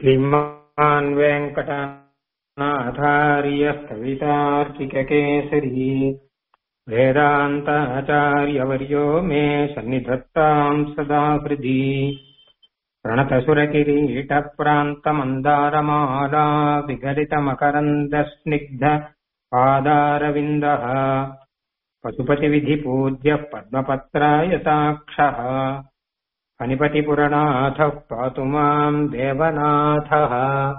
श्रीमान् वेङ्कटनाथार्यः कवितार्किककेसरी वेदान्ताचार्यवर्यो मे सन्निधत्ताम् सदा हृदि प्रणतसुरकिरीटप्रान्तमन्दारमाला विगलितमकरन्दस्निग्ध पादारविन्दः पशुपतिविधिपूज्यः पद्मपत्रायताक्षः फणिपतिपुरनाथः पातु माम् देवनाथः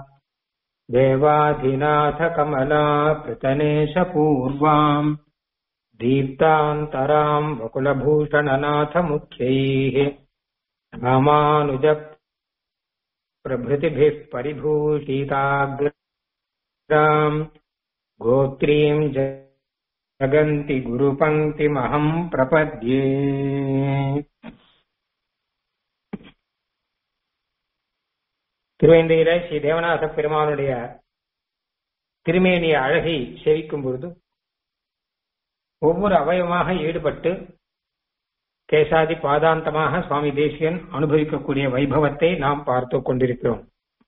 देवाधिनाथकमला पृतनेशपूर्वाम् दीप्तान्तराम् वकुलभूषणनाथमुख्यैः रामानुज प्रभृतिभिः परिभूषिताग्राम् गोत्रीम् जगन्ति गुरुपङ्क्तिमहम् प्रपद्ये திருவேந்தையில ஸ்ரீ தேவநாத பெருமானுடைய திருமேனிய அழகை சேவிக்கும் பொழுது ஒவ்வொரு அவயவமாக ஈடுபட்டு கேசாதி பாதாந்தமாக சுவாமி தேசியன் அனுபவிக்கக்கூடிய வைபவத்தை நாம் பார்த்து கொண்டிருக்கிறோம்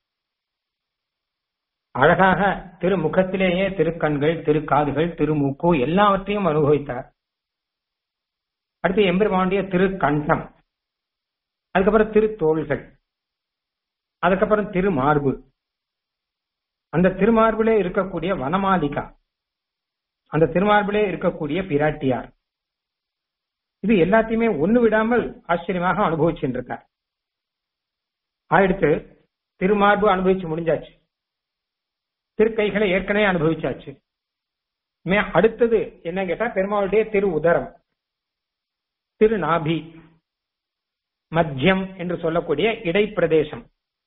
அழகாக திருமுகத்திலேயே திருக்கண்கள் திருக்காதுகள் திருமூக்கு எல்லாவற்றையும் அனுபவித்தார் அடுத்து எம்பெருமானுடைய திருக்கண்டம் அதுக்கப்புறம் திருத்தோள்கள் அதுக்கப்புறம் திருமார்பு அந்த திருமார்பிலே இருக்கக்கூடிய வனமாலிகா அந்த திருமார்பிலே இருக்கக்கூடிய பிராட்டியார் இது எல்லாத்தையுமே ஒண்ணு விடாமல் ஆச்சரியமாக அனுபவிச்சுருக்கார் ஆயிடுத்து திருமார்பு அனுபவிச்சு முடிஞ்சாச்சு திருக்கைகளை ஏற்கனவே அனுபவிச்சாச்சு அடுத்தது என்ன கேட்டா பெருமாளுடைய திரு உதரம் திரு நாபி மத்தியம் என்று சொல்லக்கூடிய இடைப்பிரதேசம்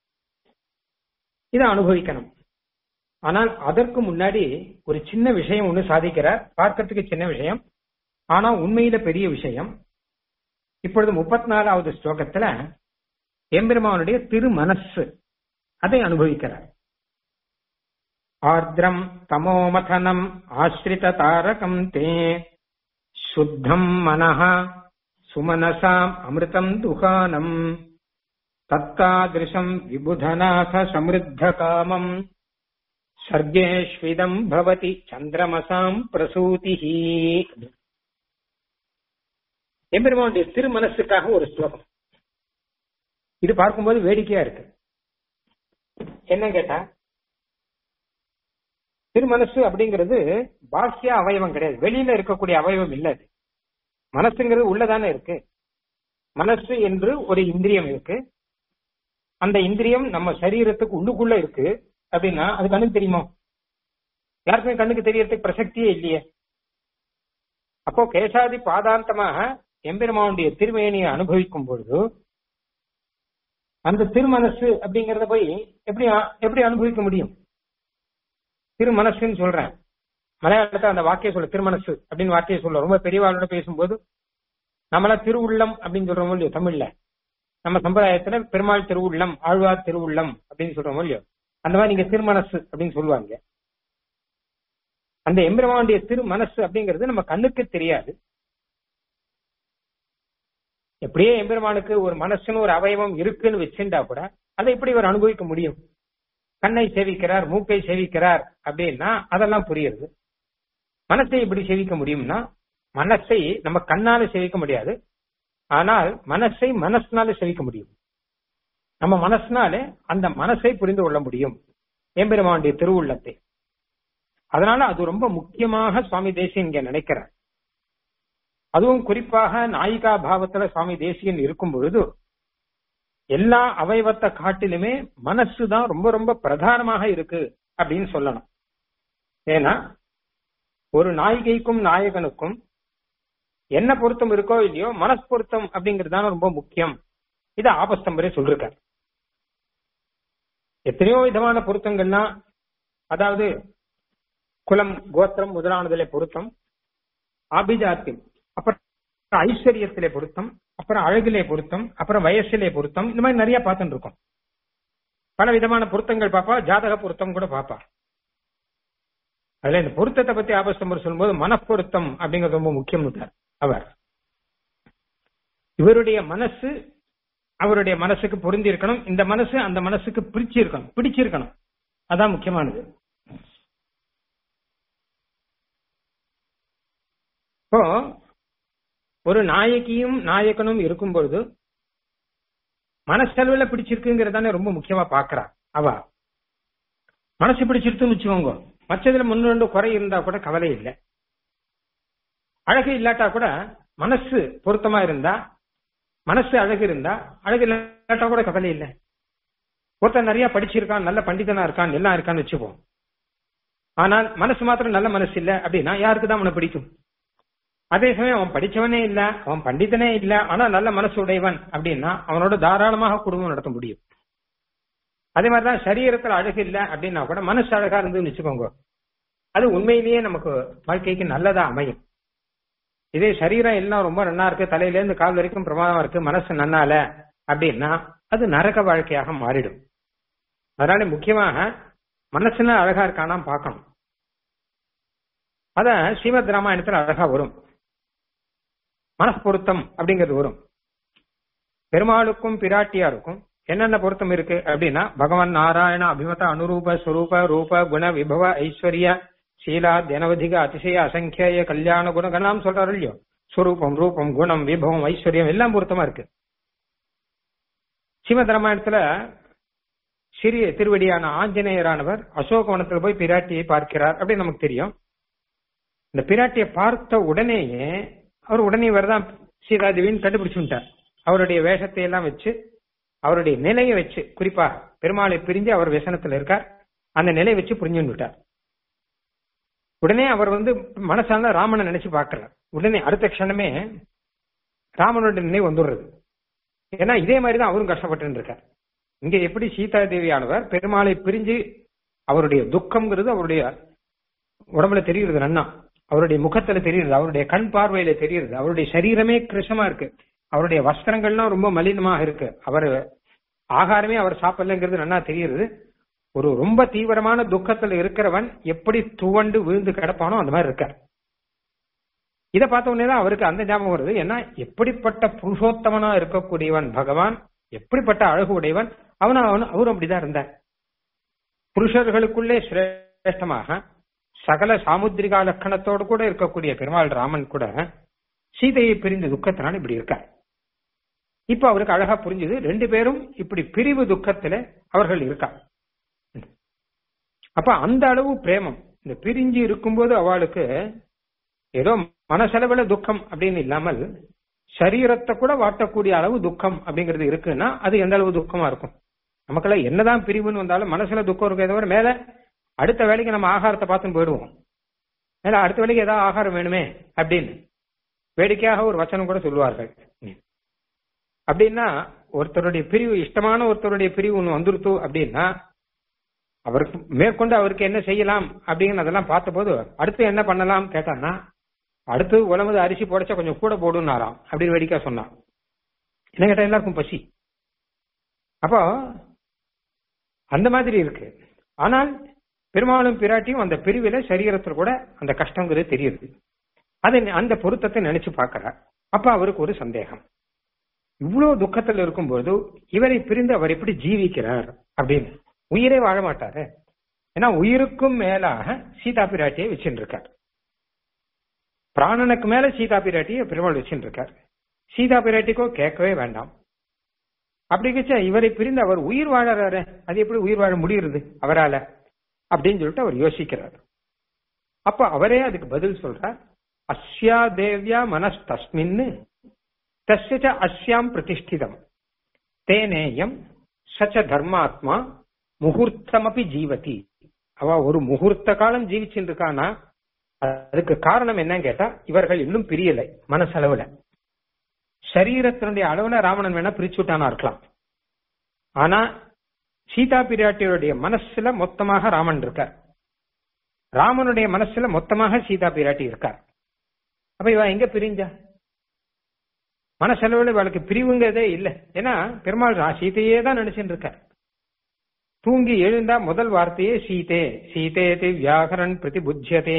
இதை அனுபவிக்கணும் ஆனால் அதற்கு முன்னாடி ஒரு சின்ன விஷயம் ஒண்ணு சாதிக்கிறார் பார்க்கறதுக்கு சின்ன விஷயம் ஆனா உண்மையில பெரிய விஷயம் இப்பொழுது முப்பத்தி நாலாவது ஸ்லோகத்துல எம்பெருமானுடைய திரு மனசு அதை அனுபவிக்கிறார் ஆர்திரம் தமோமதனம் ஆசிரித தாரகம் தே சுத்தம் மனஹ சுமனசாம் அமிர்தம் துகானம் தத்தாதிருஷம் விபுதநாத சமிருத்த காமம் சர்கேஷ்விதம் பவதி சந்திரமசாம் பிரசூதி எம்பெருமானுடைய திருமனசுக்காக ஒரு ஸ்லோகம் இது பார்க்கும்போது வேடிக்கையா இருக்கு என்ன கேட்டா திருமனசு அப்படிங்கிறது பாக்கிய அவயவம் கிடையாது வெளியில இருக்கக்கூடிய அவயவம் இல்ல அது மனசுங்கிறது உள்ளதானே இருக்கு மனசு என்று ஒரு இந்திரியம் இருக்கு அந்த இந்திரியம் நம்ம சரீரத்துக்கு உள்ளுக்குள்ள இருக்கு அப்படின்னா அது கண்ணுக்கு தெரியுமோ யாருக்குமே கண்ணுக்கு தெரியறதுக்கு பிரசக்தியே இல்லையே அப்போ கேசாதி பாதாந்தமாக எம்பெருமானுடைய திருமேனியை அனுபவிக்கும் பொழுது அந்த திருமனசு அப்படிங்கறத போய் எப்படி எப்படி அனுபவிக்க முடியும் திருமனசுன்னு சொல்றேன் மலையாளத்தை அந்த வாக்கிய சொல்ல திருமனசு அப்படின்னு வார்த்தையை சொல்ல ரொம்ப பெரியவாளோட பேசும்போது நம்மள திருவுள்ளம் அப்படின்னு சொல்றோமோ இல்லையோ தமிழ்ல நம்ம சம்பிரதாயத்துல பெருமாள் திருவுள்ளம் ஆழ்வார் திருவுள்ளம் அப்படின்னு சொல்றோமோ இல்லையோ அந்த மாதிரி நீங்க திருமனசு அப்படின்னு சொல்லுவாங்க அந்த எம்பெருமானுடைய திருமனசு அப்படிங்கிறது நம்ம கண்ணுக்கு தெரியாது எப்படியே எம்பெருமானுக்கு ஒரு மனசுன்னு ஒரு அவயவம் இருக்குன்னு வச்சுட்டா கூட அதை எப்படி இவர் அனுபவிக்க முடியும் கண்ணை சேவிக்கிறார் மூக்கை சேவிக்கிறார் அப்படின்னா அதெல்லாம் புரியுது மனசை எப்படி சேவிக்க முடியும்னா மனசை நம்ம கண்ணால சேவிக்க முடியாது ஆனால் மனசை மனசுனால செவிக்க முடியும் நம்ம மனசுனாலே அந்த மனசை புரிந்து கொள்ள முடியும் எம்பெருமானுடைய திருவுள்ளத்தை அதனால அது ரொம்ப முக்கியமாக சுவாமி தேசியன் இங்க நினைக்கிறார் அதுவும் குறிப்பாக நாயிகா பாவத்துல சுவாமி தேசியன் இருக்கும் பொழுது எல்லா அவயவத்தை காட்டிலுமே மனசு தான் ரொம்ப ரொம்ப பிரதானமாக இருக்கு அப்படின்னு சொல்லணும் ஏன்னா ஒரு நாயிகைக்கும் நாயகனுக்கும் என்ன பொருத்தம் இருக்கோ இல்லையோ மனசு பொருத்தம் அப்படிங்கிறது தானே ரொம்ப முக்கியம் இது ஆபஸ்தம்பரே சொல்லிருக்கார் எத்தனையோ விதமான பொருத்தங்கள்லாம் அதாவது குலம் கோத்திரம் முதலானதிலே பொருத்தம் ஆபிஜாத்தியம் அப்புறம் ஐஸ்வர்யத்திலே பொருத்தம் அப்புறம் அழகிலே பொருத்தம் அப்புறம் வயசிலே பொருத்தம் இந்த மாதிரி நிறைய பார்த்துட்டு இருக்கோம் பல விதமான பொருத்தங்கள் பாப்பா ஜாதக பொருத்தம் கூட பாப்பா அதுல இந்த பொருத்தத்தை பத்தி ஆபஸ்தம்பர் சொல்லும்போது மனப்பொருத்தம் அப்படிங்கிறது ரொம்ப முக்கியம் அவர் இவருடைய மனசு அவருடைய மனசுக்கு பொருந்தி இருக்கணும் இந்த மனசு அந்த மனசுக்கு பிடிச்சு இருக்கணும் பிடிச்சிருக்கணும் அதான் முக்கியமானது இப்போ ஒரு நாயகியும் நாயகனும் இருக்கும் பொழுது மனசளவுல பிடிச்சிருக்குங்கிறதானே ரொம்ப முக்கியமா பாக்குறா அவ மனசு பிடிச்சிருக்குன்னு வச்சுக்கோங்க மற்றதுல முன்னு ரெண்டு குறை இருந்தா கூட கவலை இல்லை அழகு இல்லாட்டா கூட மனசு பொருத்தமா இருந்தா மனசு அழகு இருந்தா அழகு இல்லாட்டா கூட கவலை இல்லை ஒருத்தன் நிறைய படிச்சிருக்கான் நல்ல பண்டிதனா இருக்கான் எல்லாம் இருக்கான்னு வச்சுப்போம் ஆனால் மனசு மாத்திரம் நல்ல மனசு இல்ல அப்படின்னா யாருக்கு தான் அவனை பிடிக்கும் அதே சமயம் அவன் படிச்சவனே இல்ல அவன் பண்டிதனே இல்ல ஆனா நல்ல மனசு உடையவன் அப்படின்னா அவனோட தாராளமாக குடும்பம் நடத்த முடியும் அதே மாதிரிதான் சரீரத்துல அழகு இல்ல அப்படின்னா கூட மனசு அழகா இருந்துன்னு வச்சுக்கோங்க அது உண்மையிலேயே நமக்கு வாழ்க்கைக்கு நல்லதா அமையும் இதே சரீரம் எல்லாம் ரொம்ப நன்னா இருக்கு தலையில இருந்து கால் வரைக்கும் பிரமாதமா இருக்கு மனசு நன்னால அப்படின்னா அது நரக வாழ்க்கையாக மாறிடும் அதனால முக்கியமாக மனசுல அழகா இருக்கானா பார்க்கணும் அத ஸ்ரீமத் ராமாயணத்துல அழகா வரும் மனப்பொருத்தம் அப்படிங்கிறது வரும் பெருமாளுக்கும் பிராட்டியாருக்கும் என்னென்ன பொருத்தம் இருக்கு அப்படின்னா பகவான் நாராயண அபிமத அனுரூப ஸ்வரூப ரூப குண விபவ ஐஸ்வர்ய சீலா தினவதிக அதிசய அசங்கிய கல்யாண குணங்கள்லாம் சொல்றாரு இல்லையோ ஸ்வரூபம் ரூபம் குணம் விபவம் ஐஸ்வர்யம் எல்லாம் பொருத்தமா இருக்கு ஸ்ரீமத் ராமாயணத்துல சிறிய திருவடியான ஆஞ்சநேயரானவர் அசோகவனத்துல போய் பிராட்டியை பார்க்கிறார் அப்படின்னு நமக்கு தெரியும் இந்த பிராட்டியை பார்த்த உடனேயே அவர் உடனே வரதான் சீதாதேவின்னு கண்டுபிடிச்சுட்டார் அவருடைய வேஷத்தை எல்லாம் வச்சு அவருடைய நிலையை வச்சு குறிப்பா பெருமாளை பிரிஞ்சு அவர் விசனத்துல இருக்கார் அந்த நிலையை வச்சு புரிஞ்சுட்டார் உடனே அவர் வந்து மனசால ராமனை நினைச்சு பார்க்கிறார் உடனே அடுத்த க்ஷணமே ராமனுடைய நினைவு வந்துடுறது ஏன்னா இதே மாதிரிதான் அவரும் கஷ்டப்பட்டு இருக்கார் இங்க எப்படி சீதா தேவியானவர் பெருமாளை பிரிஞ்சு அவருடைய துக்கம்ங்கிறது அவருடைய உடம்புல தெரியுறது நன்னா அவருடைய முகத்துல தெரியுது அவருடைய கண் பார்வையில தெரியுது அவருடைய சரீரமே கிருஷமா இருக்கு அவருடைய வஸ்திரங்கள்லாம் ரொம்ப மலினமாக இருக்கு அவர் ஆகாரமே அவர் சாப்பிடலங்கிறது நல்லா தெரியுது ஒரு ரொம்ப தீவிரமான துக்கத்துல இருக்கிறவன் எப்படி துவண்டு விழுந்து கிடப்பானோ அந்த மாதிரி இருக்கார் இதை பார்த்த உடனே தான் அவருக்கு அந்த ஞாபகம் வருது ஏன்னா எப்படிப்பட்ட புருஷோத்தமனா இருக்கக்கூடியவன் பகவான் எப்படிப்பட்ட அழகு உடையவன் அவனும் அவனும் அவரும் அப்படிதான் இருந்தார் புருஷர்களுக்குள்ளே சிரேஷ்டமாக சகல சாமுத்திரிகா லட்சணத்தோடு கூட இருக்கக்கூடிய பெருமாள் ராமன் கூட சீதையை பிரிந்த துக்கத்தினால் இப்படி இருக்கார் இப்ப அவருக்கு அழகா புரிஞ்சுது ரெண்டு பேரும் இப்படி பிரிவு துக்கத்துல அவர்கள் இருக்கா அப்ப அந்த அளவு பிரேமம் இந்த பிரிஞ்சு இருக்கும்போது அவளுக்கு ஏதோ மனசளவுல துக்கம் அப்படின்னு இல்லாமல் சரீரத்தை கூட வாட்டக்கூடிய அளவு துக்கம் அப்படிங்கிறது இருக்குன்னா அது எந்த அளவு துக்கமா இருக்கும் நமக்கெல்லாம் என்னதான் பிரிவுன்னு வந்தாலும் மனசுல துக்கம் இருக்கே தவிர மேல அடுத்த வேலைக்கு நம்ம ஆகாரத்தை பார்த்துன்னு போயிடுவோம் மேல அடுத்த வேலைக்கு ஏதாவது ஆகாரம் வேணுமே அப்படின்னு வேடிக்கையாக ஒரு வச்சனம் கூட சொல்லுவார்கள் அப்படின்னா ஒருத்தருடைய பிரிவு இஷ்டமான ஒருத்தருடைய பிரிவு ஒன்று வந்துருத்து அப்படின்னா அவருக்கு மேற்கொண்டு அவருக்கு என்ன செய்யலாம் அப்படின்னு அதெல்லாம் பார்த்த போது அடுத்து என்ன பண்ணலாம் கேட்டான்னா அடுத்து உலமது அரிசி போடச்சா கொஞ்சம் கூட போடுனாராம் அப்படின்னு வேடிக்கை சொன்னான் என்ன கேட்டா எல்லாருக்கும் பசி அப்போ அந்த மாதிரி இருக்கு ஆனால் பெருமாளும் பிராட்டியும் அந்த பிரிவில சரீரத்தில் கூட அந்த கஷ்டங்கிறது தெரியுது அதை அந்த பொருத்தத்தை நினைச்சு பார்க்கிறார் அப்ப அவருக்கு ஒரு சந்தேகம் இவ்வளவு துக்கத்தில் இருக்கும்போது இவரை பிரிந்து அவர் எப்படி ஜீவிக்கிறார் அப்படின்னு உயிரே வாழ மாட்டாரு ஏன்னா உயிருக்கும் மேலாக சீதா பிராட்டியை வச்சுட்டு இருக்கார் பிராணனுக்கு மேல சீதா பிராட்டியை பெருமாள் வச்சுட்டு இருக்கார் சீதா பிராட்டிக்கோ கேட்கவே வேண்டாம் அப்படி வச்சா இவரை பிரிந்து அவர் உயிர் வாழறாரு அது எப்படி உயிர் வாழ முடியுறது அவரால அப்படின்னு சொல்லிட்டு அவர் யோசிக்கிறார் அப்ப அவரே அதுக்கு பதில் சொல்றார் அஸ்யா தேவ்யா மனஸ் தஸ்மின்னு தஸ்ய அஸ்யாம் பிரதிஷ்டிதம் தேனேயம் சச்ச தர்மாத்மா முகூர்த்தமபி ஜீவதி அவ ஒரு முகூர்த்த காலம் ஜீவிச்சுட்டு இருக்கானா அதுக்கு காரணம் என்னன்னு கேட்டா இவர்கள் இன்னும் பிரியலை மனசளவுல சரீரத்தினுடைய அளவுல ராவணன் வேணா பிரிச்சு விட்டானா இருக்கலாம் ஆனா சீதா பிராட்டியுடைய மனசுல மொத்தமாக ராமன் இருக்கார் ராமனுடைய மனசுல மொத்தமாக சீதா பிராட்டி இருக்கார் அப்ப இவ எங்க பிரிஞ்சா மனசளவுல இவளுக்கு பிரிவுங்கிறதே இல்லை ஏன்னா பெருமாள் சீதையே தான் நினைச்சுட்டு இருக்கார் தூங்கி எழுந்தா முதல் வார்த்தையே சீதே சீதே வியாகரன் பிரதிபுஜ்யதே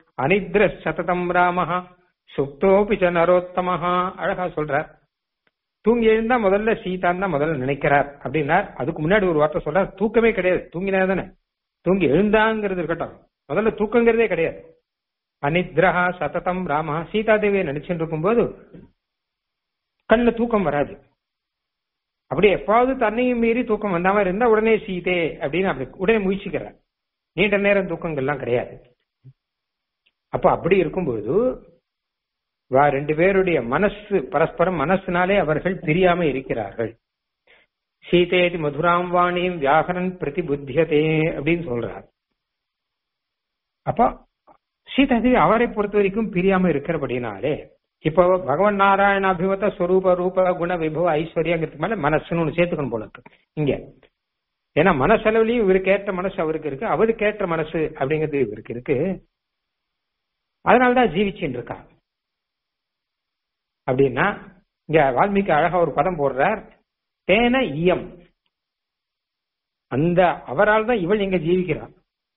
அனித்ர சததம் ராமஹா சுப்தோபி ச நரோத்தமஹா அழகா சொல்றார் தூங்கி எழுந்தா முதல்ல சீதான் தான் முதல்ல நினைக்கிறார் அப்படின்னார் அதுக்கு முன்னாடி ஒரு வார்த்தை சொல்றார் தூக்கமே கிடையாது தூங்கினா தானே தூங்கி எழுந்தாங்கிறது இருக்கட்டும் முதல்ல தூக்கங்கிறதே கிடையாது அனித்ரஹா சததம் ராமா சீதாதேவியை நினைச்சுட்டு இருக்கும்போது கண்ணுல தூக்கம் வராது அப்படி எப்பாவது தன்னையும் மீறி தூக்கம் வந்த மாதிரி இருந்தா உடனே சீதே அப்படின்னு அப்படி உடனே முயற்சிக்கிறார் நீண்ட நேரம் தூக்கங்கள்லாம் கிடையாது அப்ப அப்படி இருக்கும்போது வா ரெண்டு பேருடைய மனசு பரஸ்பரம் மனசுனாலே அவர்கள் பிரியாம இருக்கிறார்கள் சீதேதி மதுராம் வாணியும் வியாகரன் பிரதிபுத்தியதே அப்படின்னு சொல்றார் அப்ப சீதாதேவி அவரை பொறுத்த வரைக்கும் பிரியாம இருக்கிறபடினாலே இப்போ பகவான் நாராயண அபிமத ஸ்வரூப ரூப குண விபவ ஐஸ்வர்யங்கிறதுக்கு மேல மனசுன்னு ஒண்ணு சேர்த்துக்கணும் போல இருக்கு இங்க ஏன்னா மனசளவுலயும் இவருக்கு ஏற்ற மனசு அவருக்கு இருக்கு அவருக்கு ஏற்ற மனசு அப்படிங்கிறது இவருக்கு இருக்கு அதனாலதான் ஜீவிச்சுட்டு இருக்கா அப்படின்னா இங்க வால்மீகி அழகா ஒரு பதம் போடுறார் தேன இயம் அந்த அவரால் தான் இவள் எங்க ஜீவிக்கிறார்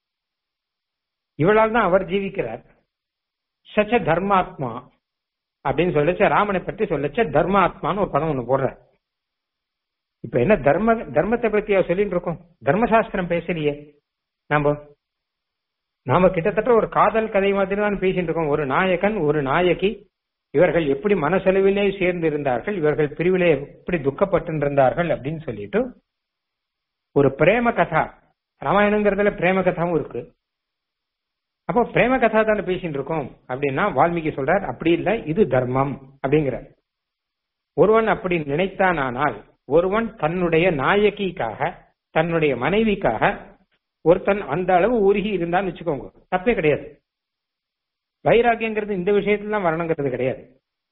இவளால் தான் அவர் ஜீவிக்கிறார் சச்ச தர்மாத்மா அப்படின்னு சொல்லச்ச ராமனை பற்றி சொல்லச்ச தர்மாத்மான்னு ஒரு பதம் ஒண்ணு போடுறார் இப்ப என்ன தர்ம தர்மத்தை பத்தி சொல்லிட்டு இருக்கோம் தர்மசாஸ்திரம் பேசலையே நாம நாம கிட்டத்தட்ட ஒரு காதல் கதை மாதிரி தான் பேசிட்டு இருக்கோம் ஒரு நாயகன் ஒரு நாயகி இவர்கள் எப்படி மனசெலவிலே சேர்ந்து இருந்தார்கள் இவர்கள் பிரிவிலே எப்படி துக்கப்பட்டு இருந்தார்கள் அப்படின்னு சொல்லிட்டு ஒரு பிரேம கதா ராமாயணங்கிறதுல பிரேம கதாவும் இருக்கு அப்போ பிரேம கதா தானே பேசிட்டு இருக்கோம் அப்படின்னா வால்மீகி சொல்றார் அப்படி இல்லை இது தர்மம் அப்படிங்கிற ஒருவன் அப்படி நினைத்தானால் ஒருவன் தன்னுடைய நாயகிக்காக தன்னுடைய மனைவிக்காக ஒருத்தன் அந்த அளவு உருகி இருந்தான்னு வச்சுக்கோங்க தப்பே கிடையாது வைராக்கியங்கிறது இந்த விஷயத்துல தான் வரணுங்கிறது கிடையாது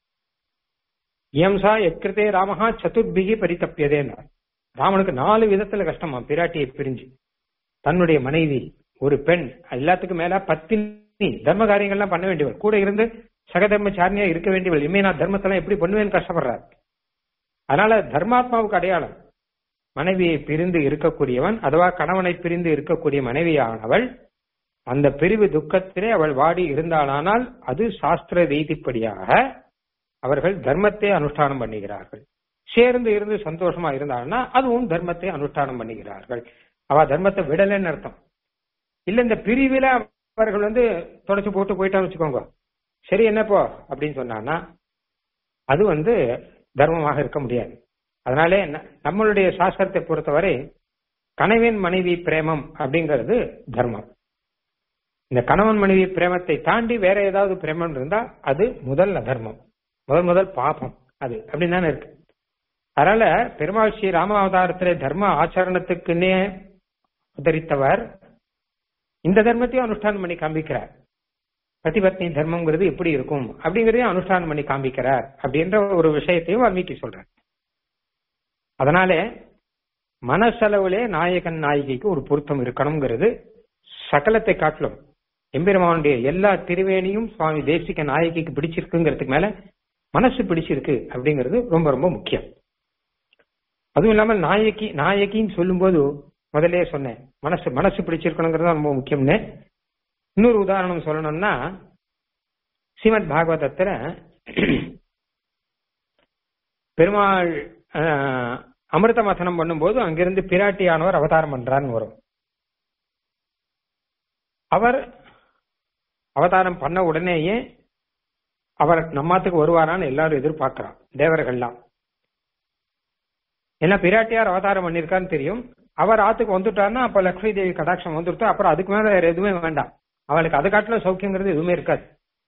இயம்சா எக்கிருத்தே ராமஹா சதுர்பிகி பரிதப்பியதேன்னார் ராமனுக்கு நாலு விதத்துல கஷ்டமா பிராட்டியை பிரிஞ்சு தன்னுடைய மனைவி ஒரு பெண் எல்லாத்துக்கும் மேல பத்தினி தர்ம காரியங்கள்லாம் பண்ண வேண்டியவள் கூட இருந்து சகதர்மச்சாரணியா இருக்க வேண்டியவள் இனிமே நான் தர்மத்தெல்லாம் எப்படி பண்ணுவேன்னு கஷ்டப்படுறார் அதனால தர்மாத்மாவுக்கு அடையாளம் மனைவியை பிரிந்து இருக்கக்கூடியவன் அதுவா கணவனை பிரிந்து இருக்கக்கூடிய மனைவியானவள் அந்த பிரிவு துக்கத்திலே அவள் வாடி இருந்தாளானால் அது சாஸ்திர ரீதிப்படியாக அவர்கள் தர்மத்தை அனுஷ்டானம் பண்ணுகிறார்கள் சேர்ந்து இருந்து சந்தோஷமா இருந்தாங்கன்னா அதுவும் தர்மத்தை அனுஷ்டானம் பண்ணுகிறார்கள் அவ தர்மத்தை விடலன்னு அர்த்தம் இல்ல இந்த பிரிவில அவர்கள் வந்து தொடச்சு போட்டு போயிட்டான்னு வச்சுக்கோங்க சரி என்னப்போ அப்படின்னு சொன்னான்னா அது வந்து தர்மமாக இருக்க முடியாது அதனாலே நம்மளுடைய சாஸ்திரத்தை பொறுத்தவரை கணவன் மனைவி பிரேமம் அப்படிங்கிறது தர்மம் இந்த கணவன் மனைவி பிரேமத்தை தாண்டி வேற ஏதாவது பிரேமம் இருந்தா அது முதல் அதர்மம் முதல் முதல் பாபம் அது அப்படின்னு தானே இருக்கு அதனால பெருமாள் ஸ்ரீ ராமாவதாரத்திலே தர்ம ஆச்சரணத்துக்குன்னே உதரித்தவர் இந்த தர்மத்தையும் அனுஷ்டானம் பண்ணி காண்பிக்கிறார் பதிபத்னி தர்மங்கிறது எப்படி இருக்கும் அப்படிங்கறதையும் அனுஷ்டானம் பண்ணி காண்பிக்கிறார் அப்படின்ற ஒரு விஷயத்தையும் வால்மீகி சொல்றார் அதனால மனசளவுலே நாயகன் நாயகிக்கு ஒரு பொருத்தம் இருக்கணுங்கிறது சகலத்தை காட்டிலும் எம்பெருமானுடைய எல்லா திருவேணியும் சுவாமி தேசிக நாயகிக்கு பிடிச்சிருக்குங்கிறதுக்கு மேல மனசு பிடிச்சிருக்கு அப்படிங்கிறது ரொம்ப ரொம்ப முக்கியம் அதுவும் இல்லாமல் நாயகி நாயகின்னு சொல்லும்போது முதலே சொன்னேன் மனசு மனசு பிடிச்சிருக்கணுங்கிறது ரொம்ப முக்கியம்னு இன்னொரு உதாரணம் சொல்லணும்னா ஸ்ரீமத் பாகவதத்துல பெருமாள் அமிர்த மதனம் பண்ணும்போது அங்கிருந்து பிராட்டியானவர் அவதாரம் பண்றான்னு வரும் அவர் அவதாரம் பண்ண உடனேயே அவர் நம்மாத்துக்கு வருவாரான்னு எல்லாரும் எதிர்பார்க்கிறான் தேவர்கள்லாம் ஏன்னா பிராட்டியார் அவதாரம் பண்ணிருக்கான்னு தெரியும் அவர் ஆத்துக்கு வந்துட்டாருன்னா அப்ப லக்ஷ்மி தேவி கடாட்சம் வந்துருத்தோ அப்புறம் அதுக்கு மேல வேற எதுவுமே வேண்டாம் அவளுக்கு அதை காட்டில சௌக்கியங்கிறது எதுவுமே இருக்காது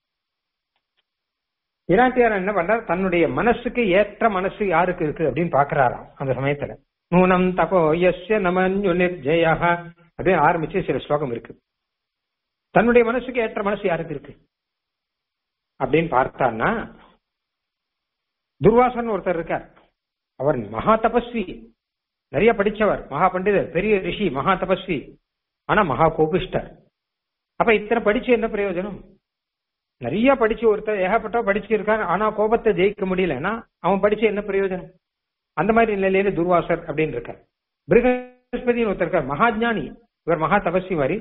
பிராட்டியார் என்ன பண்றார் தன்னுடைய மனசுக்கு ஏற்ற மனசு யாருக்கு இருக்கு அப்படின்னு பாக்குறாராம் அந்த சமயத்துல நூனம் தபோ எஸ்ய நமன்யு நிர்ஜயா அப்படின்னு ஆரம்பிச்சு சில ஸ்லோகம் இருக்கு தன்னுடைய மனசுக்கு ஏற்ற மனசு யாருக்கு இருக்கு அப்படின்னு பார்த்தான்னா துர்வாசன் ஒருத்தர் இருக்கார் அவர் மகா தபஸ்வி நிறைய படிச்சவர் மகா பண்டிதர் பெரிய ரிஷி மகா தபஸ்வி ஆனா மகா கோபிஷ்டர் அப்ப இத்தனை படிச்சு என்ன பிரயோஜனம் நிறைய படிச்சு ஒருத்தர் ஏகப்பட்ட படிச்சு இருக்கான் ஆனா கோபத்தை ஜெயிக்க முடியலன்னா அவன் படிச்சு என்ன பிரயோஜனம் அந்த மாதிரி நிலையில துர்வாசர் அப்படின்னு இருக்கார் பிருகஸ்பதினு ஒருத்தர் இருக்கார் மகாஜானி இவர் மகா தபஸ்வி மாதிரி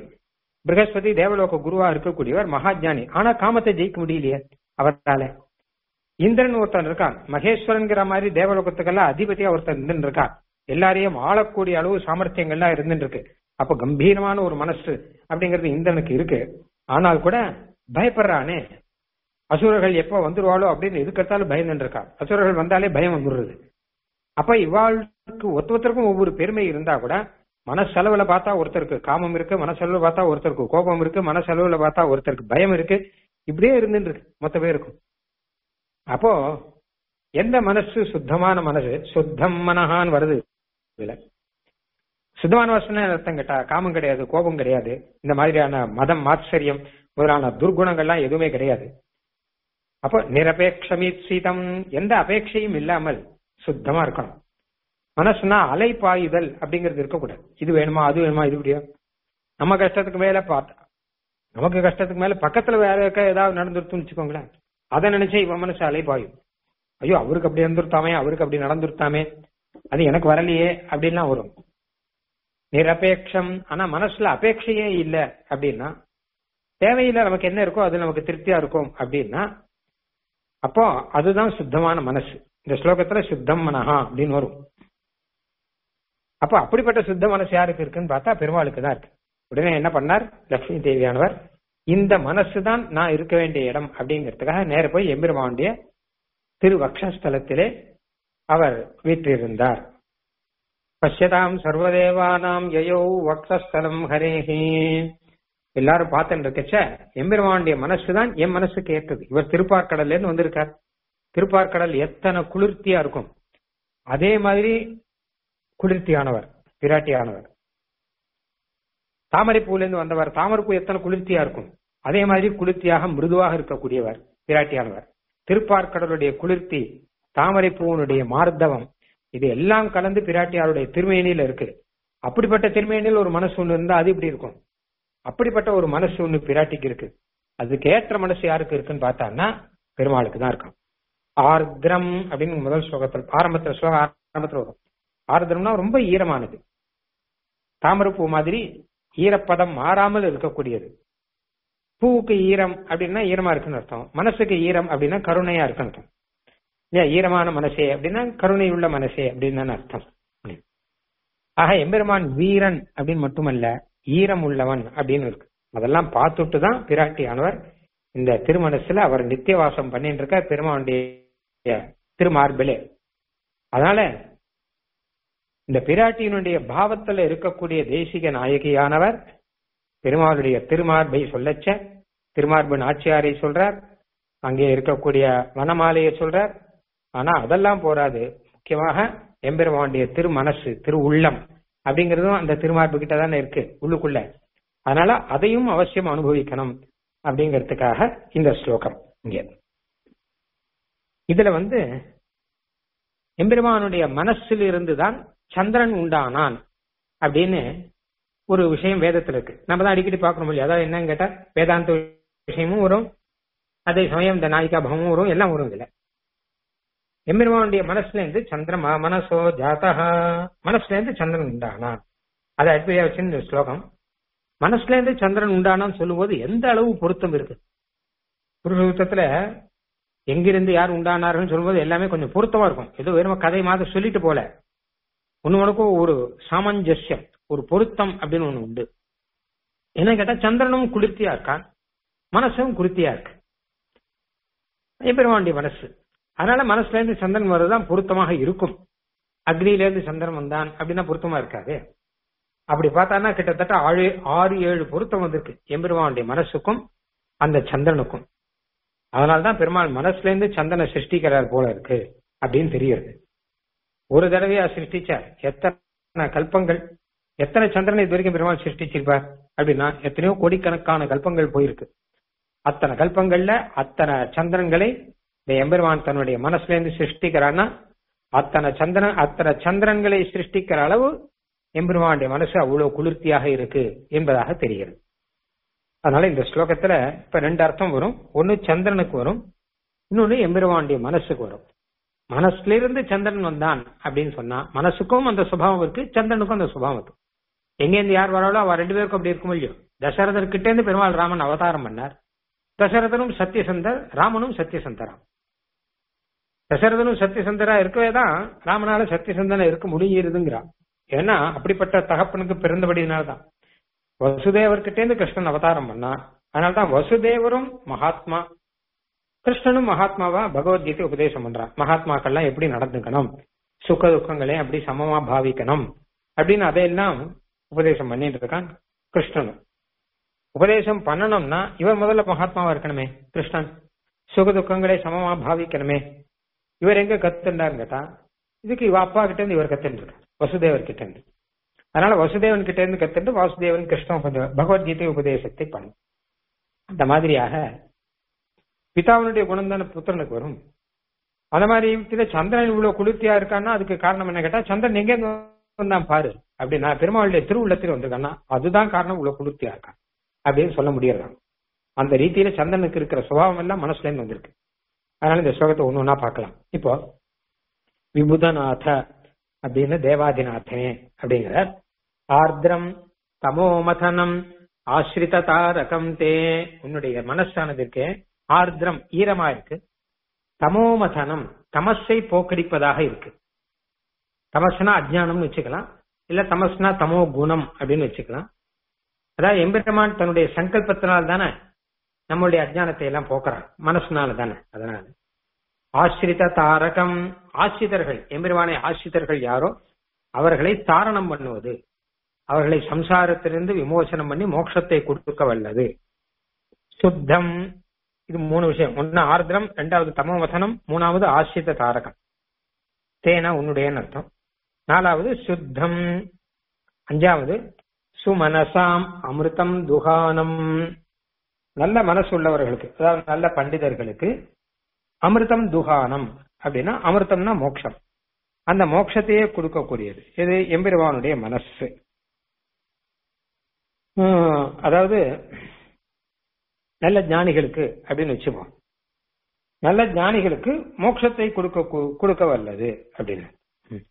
பிரகஸ்பதி தேவலோக குருவா இருக்கக்கூடியவர் மகாஜானி ஆனா காமத்தை ஜெயிக்க முடியலையே அவரால இந்திரன் ஒருத்தன் இருக்கான் மகேஸ்வரன்கிற மாதிரி தேவலோகத்துக்கெல்லாம் அதிபதியா ஒருத்தன் இருந்துட்டு இருக்கான் எல்லாரையும் ஆளக்கூடிய அளவு சாமர்த்தியங்கள்லாம் இருந்துட்டு இருக்கு அப்ப கம்பீரமான ஒரு மனசு அப்படிங்கிறது இந்திரனுக்கு இருக்கு ஆனால் கூட பயப்படுறானே அசுரர்கள் எப்ப வந்துருவாளோ அப்படின்னு எதுக்கெடுத்தாலும் பயந்துட்டு இருக்கான் அசுரர்கள் வந்தாலே பயம் வந்துடுறது அப்ப இவாளுக்கு ஒருத்த ஒருத்தருக்கும் ஒவ்வொரு பெருமை இருந்தா கூட மனசெலவுல பார்த்தா ஒருத்தருக்கு காமம் இருக்கு மனசெலவுல பார்த்தா ஒருத்தருக்கு கோபம் இருக்கு மனசெலவுல பார்த்தா ஒருத்தருக்கு பயம் இருக்கு இப்படியே இருந்துட்டு இருக்கு மொத்த பேருக்கும் அப்போ எந்த மனசு சுத்தமான மனசு சுத்தம் மனஹான்னு வருது இதுல சுத்தமான வசன அர்த்தம் கேட்டா காமம் கிடையாது கோபம் கிடையாது இந்த மாதிரியான மதம் மாத்சரியம் முதலான துர்குணங்கள்லாம் எதுவுமே கிடையாது அப்போ நிரபேட்சமீட்சிதம் எந்த அபேட்சையும் இல்லாமல் சுத்தமா இருக்கணும் மனசுனா அலை பாயுதல் அப்படிங்கிறது இருக்கக்கூடாது இது வேணுமா அது வேணுமா இது இப்படியா நம்ம கஷ்டத்துக்கு மேல பார்த்தா நமக்கு கஷ்டத்துக்கு மேல பக்கத்துல வேற இருக்க ஏதாவது நடந்துருத்துன்னு வச்சுக்கோங்களேன் அதை நினைச்சே இவன் மனசு அலை பாயும் ஐயோ அவருக்கு அப்படி இருந்துருத்தாமே அவருக்கு அப்படி நடந்துருத்தாமே அது எனக்கு வரலையே அப்படின்லாம் வரும் நிரபேட்சம் ஆனா மனசுல அபேட்சையே இல்ல அப்படின்னா தேவையில்லை நமக்கு என்ன இருக்கோ அது நமக்கு திருப்தியா இருக்கும் அப்படின்னா அப்போ அதுதான் சுத்தமான மனசு இந்த ஸ்லோகத்துல சுத்தம் மனஹா அப்படின்னு வரும் அப்ப அப்படிப்பட்ட சுத்த மனசு யாருக்கு இருக்குன்னு பார்த்தா பெருமாளுக்கு தான் இருக்கு உடனே என்ன பண்ணார் லட்சுமி தேவியானவர் இந்த மனசு தான் நான் இருக்க வேண்டிய இடம் அப்படிங்கிறதுக்காக நேர போய் எம்பெருமானுடைய திரு வக்ஷஸ்தலத்திலே அவர் வீற்றிருந்தார் பஷ்யதாம் சர்வதேவானாம் யயோ வக்ஷஸ்தலம் ஹரேஹி எல்லாரும் பார்த்துட்டு இருக்கச்ச எம்பெருமானுடைய மனசு தான் என் மனசுக்கு ஏற்றது இவர் திருப்பார்கடல்ல இருந்து வந்திருக்கார் திருப்பார்கடல் எத்தனை குளிர்ச்சியா இருக்கும் அதே மாதிரி குளிர்ச்சியானவர் பிராட்டியானவர் தாமரைப்பூல இருந்து வந்தவர் தாமரைப்பூ எத்தனை குளிர்ச்சியா இருக்கும் அதே மாதிரி குளிர்ச்சியாக மிருதுவாக இருக்கக்கூடியவர் பிராட்டியானவர் திருப்பார்கடலுடைய குளிர்ச்சி தாமரைப்பூவனுடைய மார்த்தவம் இது எல்லாம் கலந்து பிராட்டியாருடைய திருமேனியில இருக்கு அப்படிப்பட்ட திருமேனியில் ஒரு மனசு ஒண்ணு இருந்தா அது இப்படி இருக்கும் அப்படிப்பட்ட ஒரு மனசு ஒண்ணு பிராட்டிக்கு இருக்கு அதுக்கு ஏற்ற மனசு யாருக்கு இருக்குன்னு பார்த்தான்னா பெருமாளுக்கு தான் இருக்கும் ஆர்திரம் அப்படின்னு முதல் ஸ்லோகத்தில் ஆரம்பத்துல ஸ்லோகம் ஆரம்பத்துல வரும் ஆர்திரம்னா ரொம்ப ஈரமானது தாமரைப்பூ மாதிரி ஈரப்பதம் மாறாமல் இருக்கக்கூடியது பூவுக்கு ஈரம் அப்படின்னா ஈரமா இருக்குன்னு அர்த்தம் மனசுக்கு ஈரம் அப்படின்னா கருணையா இருக்குன்னு அர்த்தம் ஏன் ஈரமான மனசே அப்படின்னா கருணை உள்ள மனசே அப்படின்னு தானே அர்த்தம் ஆக எம்பெருமான் வீரன் அப்படின்னு மட்டுமல்ல ஈரம் உள்ளவன் அப்படின்னு இருக்கு அதெல்லாம் பார்த்துட்டு தான் பிராட்டியானவர் இந்த திருமணத்துல அவர் நித்தியவாசம் பண்ணிட்டு இருக்க பெருமானுடைய திருமார்பிலே அதனால இந்த பிராட்டியினுடைய பாவத்துல இருக்கக்கூடிய தேசிக நாயகியானவர் பெருமாளுடைய திருமார்பை சொல்லச்ச திருமார்பு நாச்சியாரை சொல்றார் அங்கே இருக்கக்கூடிய வனமாலையை சொல்றார் ஆனா அதெல்லாம் போராது முக்கியமாக எம்பெருமானுடைய திருமனசு திரு உள்ளம் அப்படிங்கறதும் அந்த திருமார்பு கிட்ட தானே இருக்கு உள்ளுக்குள்ள அதனால அதையும் அவசியம் அனுபவிக்கணும் அப்படிங்கிறதுக்காக இந்த ஸ்லோகம் இங்க இதுல வந்து எம்பெருமானுடைய மனசில் இருந்துதான் சந்திரன் உண்டானான் அப்படின்னு ஒரு விஷயம் வேதத்துல இருக்கு நம்ம தான் அடிக்கடி பார்க்கணும் இல்லையா அதாவது என்னன்னு கேட்டா வேதாந்த விஷயமும் வரும் அதே சமயம் இந்த நாயிகா பவமும் வரும் எல்லாம் வரும் இதுல எம்பெருமானுடைய மனசுல இருந்து சந்திரமா மனசோ ஜாதகா மனசுல இருந்து சந்திரன் உண்டானான் அதை அடிப்படையா வச்சு இந்த ஸ்லோகம் மனசுல இருந்து சந்திரன் உண்டானான்னு சொல்லும்போது எந்த அளவு பொருத்தம் இருக்கு புருஷத்துல எங்கிருந்து யார் உண்டானாருன்னு சொல்லும்போது எல்லாமே கொஞ்சம் பொருத்தமா இருக்கும் ஏதோ வெறும் கதை மாதிரி சொல்லிட்டு போல ஒண்ணு உனக்கும் ஒரு சாமஞ்சஸ்யம் ஒரு பொருத்தம் அப்படின்னு ஒண்ணு உண்டு என்ன கேட்டா சந்திரனும் குளிர்ச்சியா இருக்கான் மனசும் குளிர்ச்சியா இருக்கு எம்பெருமாண்டி மனசு அதனால மனசுல இருந்து சந்திரன் வர்றதுதான் பொருத்தமாக இருக்கும் அக்னியில இருந்து சந்திரன் வந்தான் அப்படின்னா பொருத்தமா இருக்காது அப்படி பார்த்தான்னா கிட்டத்தட்ட ஆறு ஆறு ஏழு பொருத்தம் வந்திருக்கு எம்பெருமானுடைய மனசுக்கும் அந்த சந்திரனுக்கும் அதனால்தான் பெருமாள் மனசுல இருந்து சந்தனை சிருஷ்டிக்கிறார் போல இருக்கு அப்படின்னு தெரியுது ஒரு தடவையா சிருஷ்டிச்சார் எத்தனை கல்பங்கள் எத்தனை சந்திரனை இது வரைக்கும் பெருமாள் சிருஷ்டிச்சிருப்பார் அப்படின்னா எத்தனையோ கோடிக்கணக்கான கல்பங்கள் போயிருக்கு அத்தனை கல்பங்கள்ல அத்தனை சந்திரன்களை இந்த எம்பெருமான் தன்னுடைய மனசுல இருந்து சிருஷ்டிக்கிறான்னா அத்தனை சந்திரன் அத்தனை சந்திரன்களை சிருஷ்டிக்கிற அளவு எம்பெருமானுடைய மனசு அவ்வளவு குளிர்ச்சியாக இருக்கு என்பதாக தெரிகிறது அதனால இந்த ஸ்லோகத்துல இப்ப ரெண்டு அர்த்தம் வரும் ஒன்னு சந்திரனுக்கு வரும் இன்னொன்னு எம்பெருமானுடைய மனசுக்கு வரும் மனசுல இருந்து சந்திரன் வந்தான் அப்படின்னு சொன்னா மனசுக்கும் அந்த சுபாவம் இருக்கு சந்திரனுக்கும் அந்த சுபாவம் இருக்கு எங்கேருந்து யார் வராளோ அவ ரெண்டு பேருக்கும் அப்படி இருக்கும் இல்லையோ தசரதர் கிட்ட இருந்து பெருமாள் ராமன் அவதாரம் பண்ணார் தசரதனும் சத்தியசந்தர் ராமனும் சத்தியசந்தராம் தசரதனும் சத்தியசந்தரா இருக்கவே தான் ராமனால சத்தியசந்தனா இருக்க முடியுதுங்கிறான் ஏன்னா அப்படிப்பட்ட தகப்பனுக்கு பிறந்தபடினால்தான் வசுதேவர்கிட்டேருந்து கிருஷ்ணன் அவதாரம் பண்ணா அதனால்தான் வசுதேவரும் மகாத்மா கிருஷ்ணனும் மகாத்மாவா பகவத்கீதை உபதேசம் பண்றான் மகாத்மாக்கள்லாம் எப்படி நடந்துக்கணும் சுக துக்கங்களை அப்படி சமமா பாவிக்கணும் அப்படின்னு அதையெல்லாம் உபதேசம் பண்ணிட்டு இருக்கான் கிருஷ்ணனும் உபதேசம் பண்ணணும்னா இவர் முதல்ல மகாத்மாவா இருக்கணுமே கிருஷ்ணன் சுக துக்கங்களை சமமா பாவிக்கணுமே இவர் எங்க கத்துண்டாருன்னு கேட்டா இதுக்கு இவ அப்பா கிட்ட இருந்து இவர் கத்துட்டு இருக்கார் வசுதேவர் கிட்ட இருந்து அதனால வசுதேவன் கிட்ட இருந்து கத்துட்டு வாசுதேவன் கிருஷ்ண உபதே- பகவத்கீதை உபதேசத்தை பண்ணும் அந்த மாதிரியாக பிதாவினுடைய குணம் தானே புத்திரனுக்கு வரும் அந்த மாதிரி இதுல சந்திரன் இவ்வளவு குளிர்ச்சியா இருக்கான்னா அதுக்கு காரணம் என்ன கேட்டா சந்திரன் எங்க இருந்து வந்தான் பாரு அப்படின்னா பெருமாளுடைய திருவுள்ளத்தில் வந்திருக்கான்னா அதுதான் காரணம் இவ்வளவு குளிர்ச்சியா இருக்கான் அப்படின்னு சொல்ல முடியறதாம் அந்த ரீதியில சந்திரனுக்கு இருக்கிற சுபாவம் எல்லாம் மனசுல இருந்து வந்திருக்கு அதனால இந்த ஸ்லோகத்தை ஒண்ணு ஒண்ணா பார்க்கலாம் இப்போ விபுதநாத அப்படின்னு தேவாதிநாதனே அப்படிங்கிற ஆர்திரம் தமோமதனம் ஆஸ்ரித தாரகம் தே உன்னுடைய மனசானது இருக்கே ஆர்திரம் ஈரமா இருக்கு தமோமதனம் தமஸை போக்கடிப்பதாக இருக்கு தமஸ்னா அஜ்ஞானம்னு வச்சுக்கலாம் இல்ல தமஸ்னா தமோ குணம் அப்படின்னு வச்சுக்கலாம் அதாவது எம்பெருமான் தன்னுடைய சங்கல்பத்தினால் தானே நம்மளுடைய அஜ்ஞானத்தை எல்லாம் போக்குறான் மனசுனால தானே அதனால ஆசிரித தாரகம் ஆசிரிதர்கள் எம்பெருமானை ஆசிரிதர்கள் யாரோ அவர்களை தாரணம் பண்ணுவது அவர்களை சம்சாரத்திலிருந்து விமோசனம் பண்ணி மோட்சத்தை கொடுக்க வல்லது சுத்தம் இது மூணு விஷயம் ஒன்னு ஆர்திரம் ரெண்டாவது தமோவசனம் மூணாவது ஆசிரித தாரகம் தேனா உன்னுடைய அர்த்தம் நாலாவது சுத்தம் அஞ்சாவது சுமனசாம் அமிர்தம் துகானம் நல்ல மனசு உள்ளவர்களுக்கு அதாவது நல்ல பண்டிதர்களுக்கு அமிர்தம் துகானம் அப்படின்னா அமிர்தம்னா மோட்சம் அந்த மோட்சத்தையே கொடுக்கக்கூடியது இது எம்பெருமானுடைய மனசு ஹம், அதாவது நல்ல ஞானிகளுக்கு அப்படின்னு வச்சுப்போம் நல்ல ஞானிகளுக்கு மோட்சத்தை கொடுக்க கொடுக்க வல்லது அப்படின்னு ம்.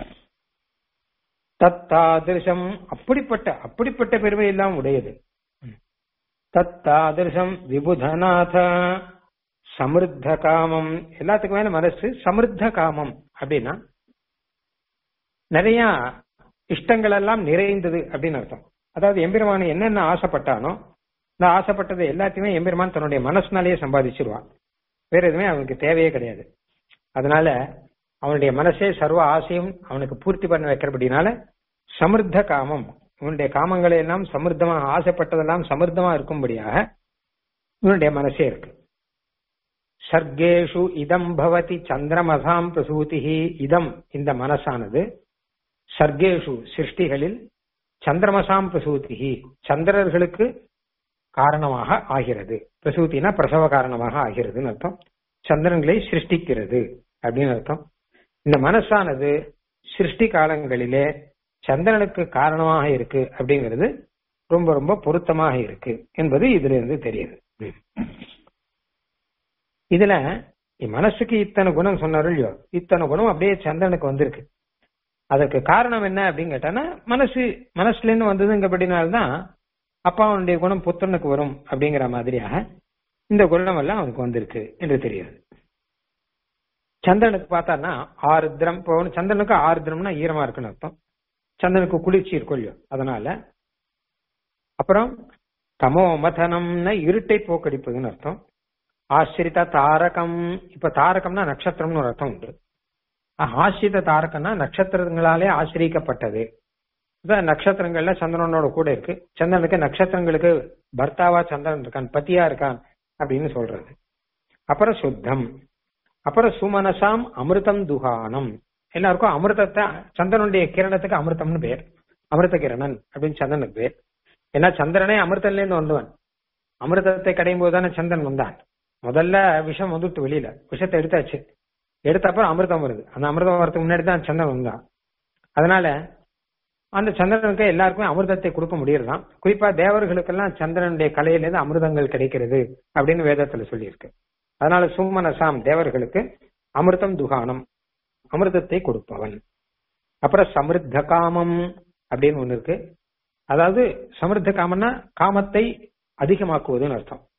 தத்தாதிருஷம் அப்படிப்பட்ட அப்படிப்பட்ட பெருமை எல்லாம் உடையது ம். தத்தாதிருஷம் விபுதநாத சமிருத்த காமம் எல்லாத்துக்கும் மேல மனசு சமிருத்த காமம் அப்படின்னா நிறைய இஷ்டங்கள் எல்லாம் நிறைந்தது அப்படின்னு அர்த்தம் அதாவது எம்பெருமான் என்னென்ன ஆசைப்பட்டானோ இந்த ஆசைப்பட்டது எல்லாத்தையுமே எம்பெருமான் தன்னுடைய மனசுனாலேயே சம்பாதிச்சிருவான் வேற எதுவுமே அவனுக்கு தேவையே கிடையாது அதனால அவனுடைய மனசே சர்வ ஆசையும் அவனுக்கு பூர்த்தி பண்ண வைக்கிறபடினால சமிருத்த காமம் இவனுடைய காமங்களை எல்லாம் சமிருத்தமாக ஆசைப்பட்டதெல்லாம் சமிருத்தமா இருக்கும்படியாக இவனுடைய மனசே இருக்கு சர்க்கேஷு இதம் பவதி சந்திரமதாம் பிரசூதிஹி இதம் இந்த மனசானது சர்க்கேஷு சிருஷ்டிகளில் சந்திரமசாம் பிரசூதிஹி சந்திரர்களுக்கு காரணமாக ஆகிறது பிரசூத்தினா பிரசவ காரணமாக ஆகிறதுன்னு அர்த்தம் சந்திரன்களை சிருஷ்டிக்கிறது அப்படின்னு அர்த்தம் இந்த மனசானது சிருஷ்டி காலங்களிலே சந்திரனுக்கு காரணமாக இருக்கு அப்படிங்கிறது ரொம்ப ரொம்ப பொருத்தமாக இருக்கு என்பது இதுல இருந்து தெரியுது இதுல மனசுக்கு இத்தனை குணம் சொன்னாரு இல்லையோ இத்தனை குணம் அப்படியே சந்திரனுக்கு வந்திருக்கு அதற்கு காரணம் என்ன அப்படின்னு கேட்டானா மனசு மனசுல இருந்து வந்ததுங்கபடினால்தான் அப்பாவுடைய குணம் புத்திரனுக்கு வரும் அப்படிங்கிற மாதிரியாக இந்த குணம் எல்லாம் அவனுக்கு வந்திருக்கு என்று தெரியுது சந்திரனுக்கு பார்த்தான்னா ஆருத்ரம் இப்போ சந்திரனுக்கு ஆருத்ரம்னா ஈரமா இருக்குன்னு அர்த்தம் சந்திரனுக்கு குளிர்ச்சி இருக்கும் இல்லையோ அதனால அப்புறம் தமோ மதனம்னா இருட்டை போக்கடிப்பதுன்னு அர்த்தம் ஆசிரித தாரகம் இப்ப தாரகம்னா நட்சத்திரம்னு ஒரு அர்த்தம் உண்டு ஆசிரித தாரகம்னா நட்சத்திரங்களாலே ஆசிரியக்கப்பட்டது இதான் நட்சத்திரங்கள்ல சந்திரனோட கூட இருக்கு சந்திரனுக்கு நட்சத்திரங்களுக்கு பர்த்தாவா சந்திரன் இருக்கான் பத்தியா இருக்கான் அப்படின்னு சொல்றது அப்புறம் சுத்தம் அப்புறம் சுமனசாம் அமிர்தம் துகானம் எல்லாருக்கும் அமிர்தத்தை சந்திரனுடைய கிரணத்துக்கு அமிர்தம்னு பேர் அமிர்த கிரணன் அப்படின்னு சந்திரனுக்கு பேர் ஏன்னா சந்திரனே அமிர்தன்ல இருந்து வந்தவன் அமிர்தத்தை கடையும் போது தானே சந்திரன் வந்தான் முதல்ல விஷம் வந்துட்டு வெளியில விஷத்தை எடுத்தாச்சு எடுத்த அப்புறம் அமிர்தம் வருது அந்த அமிர்தம் வரதுக்கு முன்னாடி தான் சந்திரன் வந்தான் அதனால அந்த சந்திரனுக்கு எல்லாருக்குமே அமிர்தத்தை கொடுக்க முடியறதாம் குறிப்பா தேவர்களுக்கெல்லாம் சந்திரனுடைய கலையிலிருந்து அமிர்தங்கள் கிடைக்கிறது அப்படின்னு வேதத்துல சொல்லியிருக்கு அதனால சும்மனசாம் தேவர்களுக்கு அமிர்தம் துகானம் அமிர்தத்தை கொடுப்பவன் அப்புறம் சமிருத்த காமம் அப்படின்னு ஒண்ணு இருக்கு அதாவது சமிருத்த காமம்னா காமத்தை அதிகமாக்குவதுன்னு அர்த்தம்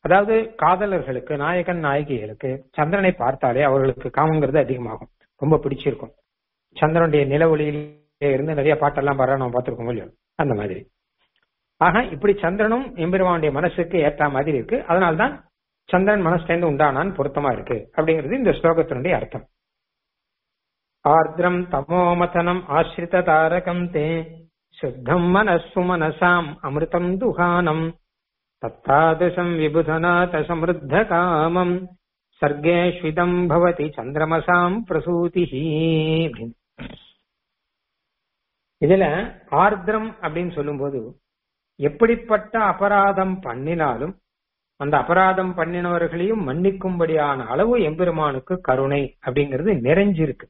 அதாவது காதலர்களுக்கு நாயகன் நாயகிகளுக்கு சந்திரனை பார்த்தாலே அவர்களுக்கு காமங்கிறது அதிகமாகும் ரொம்ப பிடிச்சிருக்கும் சந்திரனுடைய நில ஒளியிலே இருந்து நிறைய பாட்டெல்லாம் பாடுற நம்ம பார்த்திருக்கோம் இல்லையோ அந்த மாதிரி ஆக இப்படி சந்திரனும் எம்பெருமானுடைய மனசுக்கு ஏற்ற மாதிரி இருக்கு அதனால்தான் சந்திரன் மனசுலேருந்து உண்டானான் பொருத்தமா இருக்கு அப்படிங்கிறது இந்த ஸ்லோகத்தினுடைய அர்த்தம் ஆர்திரம் தமோமதனம் ஆசிரித தாரகம் தே சுத்தம் மனசு மனசாம் அமிர்தம் துகானம் தத்தாதுஷம் விபுதநாத சமிருத்த காமம் சர்க்கேஷ்விதம் பவதி சந்திரமசாம் பிரசூதி அப்படின்னு இதுல ஆர்திரம் அப்படின்னு சொல்லும்போது எப்படிப்பட்ட அபராதம் பண்ணினாலும் அந்த அபராதம் பண்ணினவர்களையும் மன்னிக்கும்படியான அளவு எம்பெருமானுக்கு கருணை அப்படிங்கிறது நிறைஞ்சிருக்கு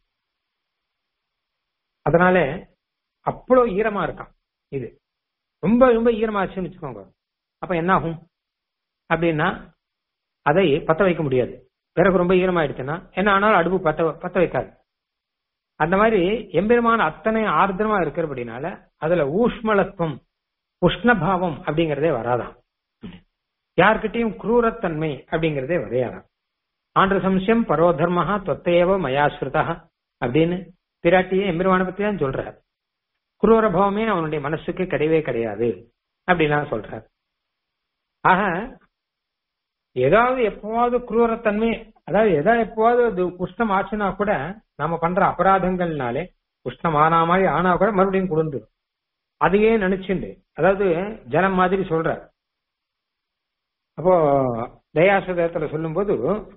அதனால அவ்வளவு ஈரமா இருக்கான் இது ரொம்ப ரொம்ப ஈரமாச்சுன்னு வச்சுக்கோங்க அப்ப என்ன ஆகும் அப்படின்னா அதை பத்த வைக்க முடியாது பிறகு ரொம்ப ஈரமாயிடுச்சுன்னா என்ன ஆனாலும் அடுப்பு பத்த பத்த வைக்காது அந்த மாதிரி எம்பெருமான அத்தனை ஆர்திரமா இருக்கிறபடினால அதுல ஊஷ்மலத்துவம் உஷ்ணபாவம் அப்படிங்கறதே வராதான் யார்கிட்டயும் குரூரத்தன்மை அப்படிங்கறதே வரையாதான் ஆண்டு சம்சயம் பரோதர்மஹா தொத்தையவ மயாஸ்ருதா அப்படின்னு பிராட்டியே எம்பெருமான பத்தி தான் சொல்றார் குரூர பாவமே அவனுடைய மனசுக்கு கிடையவே கிடையாது அப்படின்லாம் சொல்றார் ஆக ஏதாவது எப்பவாவது குரூரத்தன்மை அதாவது ஏதாவது எப்பவாவது அது உஷ்ணம் ஆச்சுன்னா கூட நாம பண்ற அபராதங்கள்னாலே உஷ்ணம் ஆனா மாதிரி ஆனா கூட மறுபடியும் குளிர்ந்துடும் அதையே நினைச்சுண்டு அதாவது ஜலம் மாதிரி சொல்ற அப்போ தயாசுதத்துல சொல்லும்போது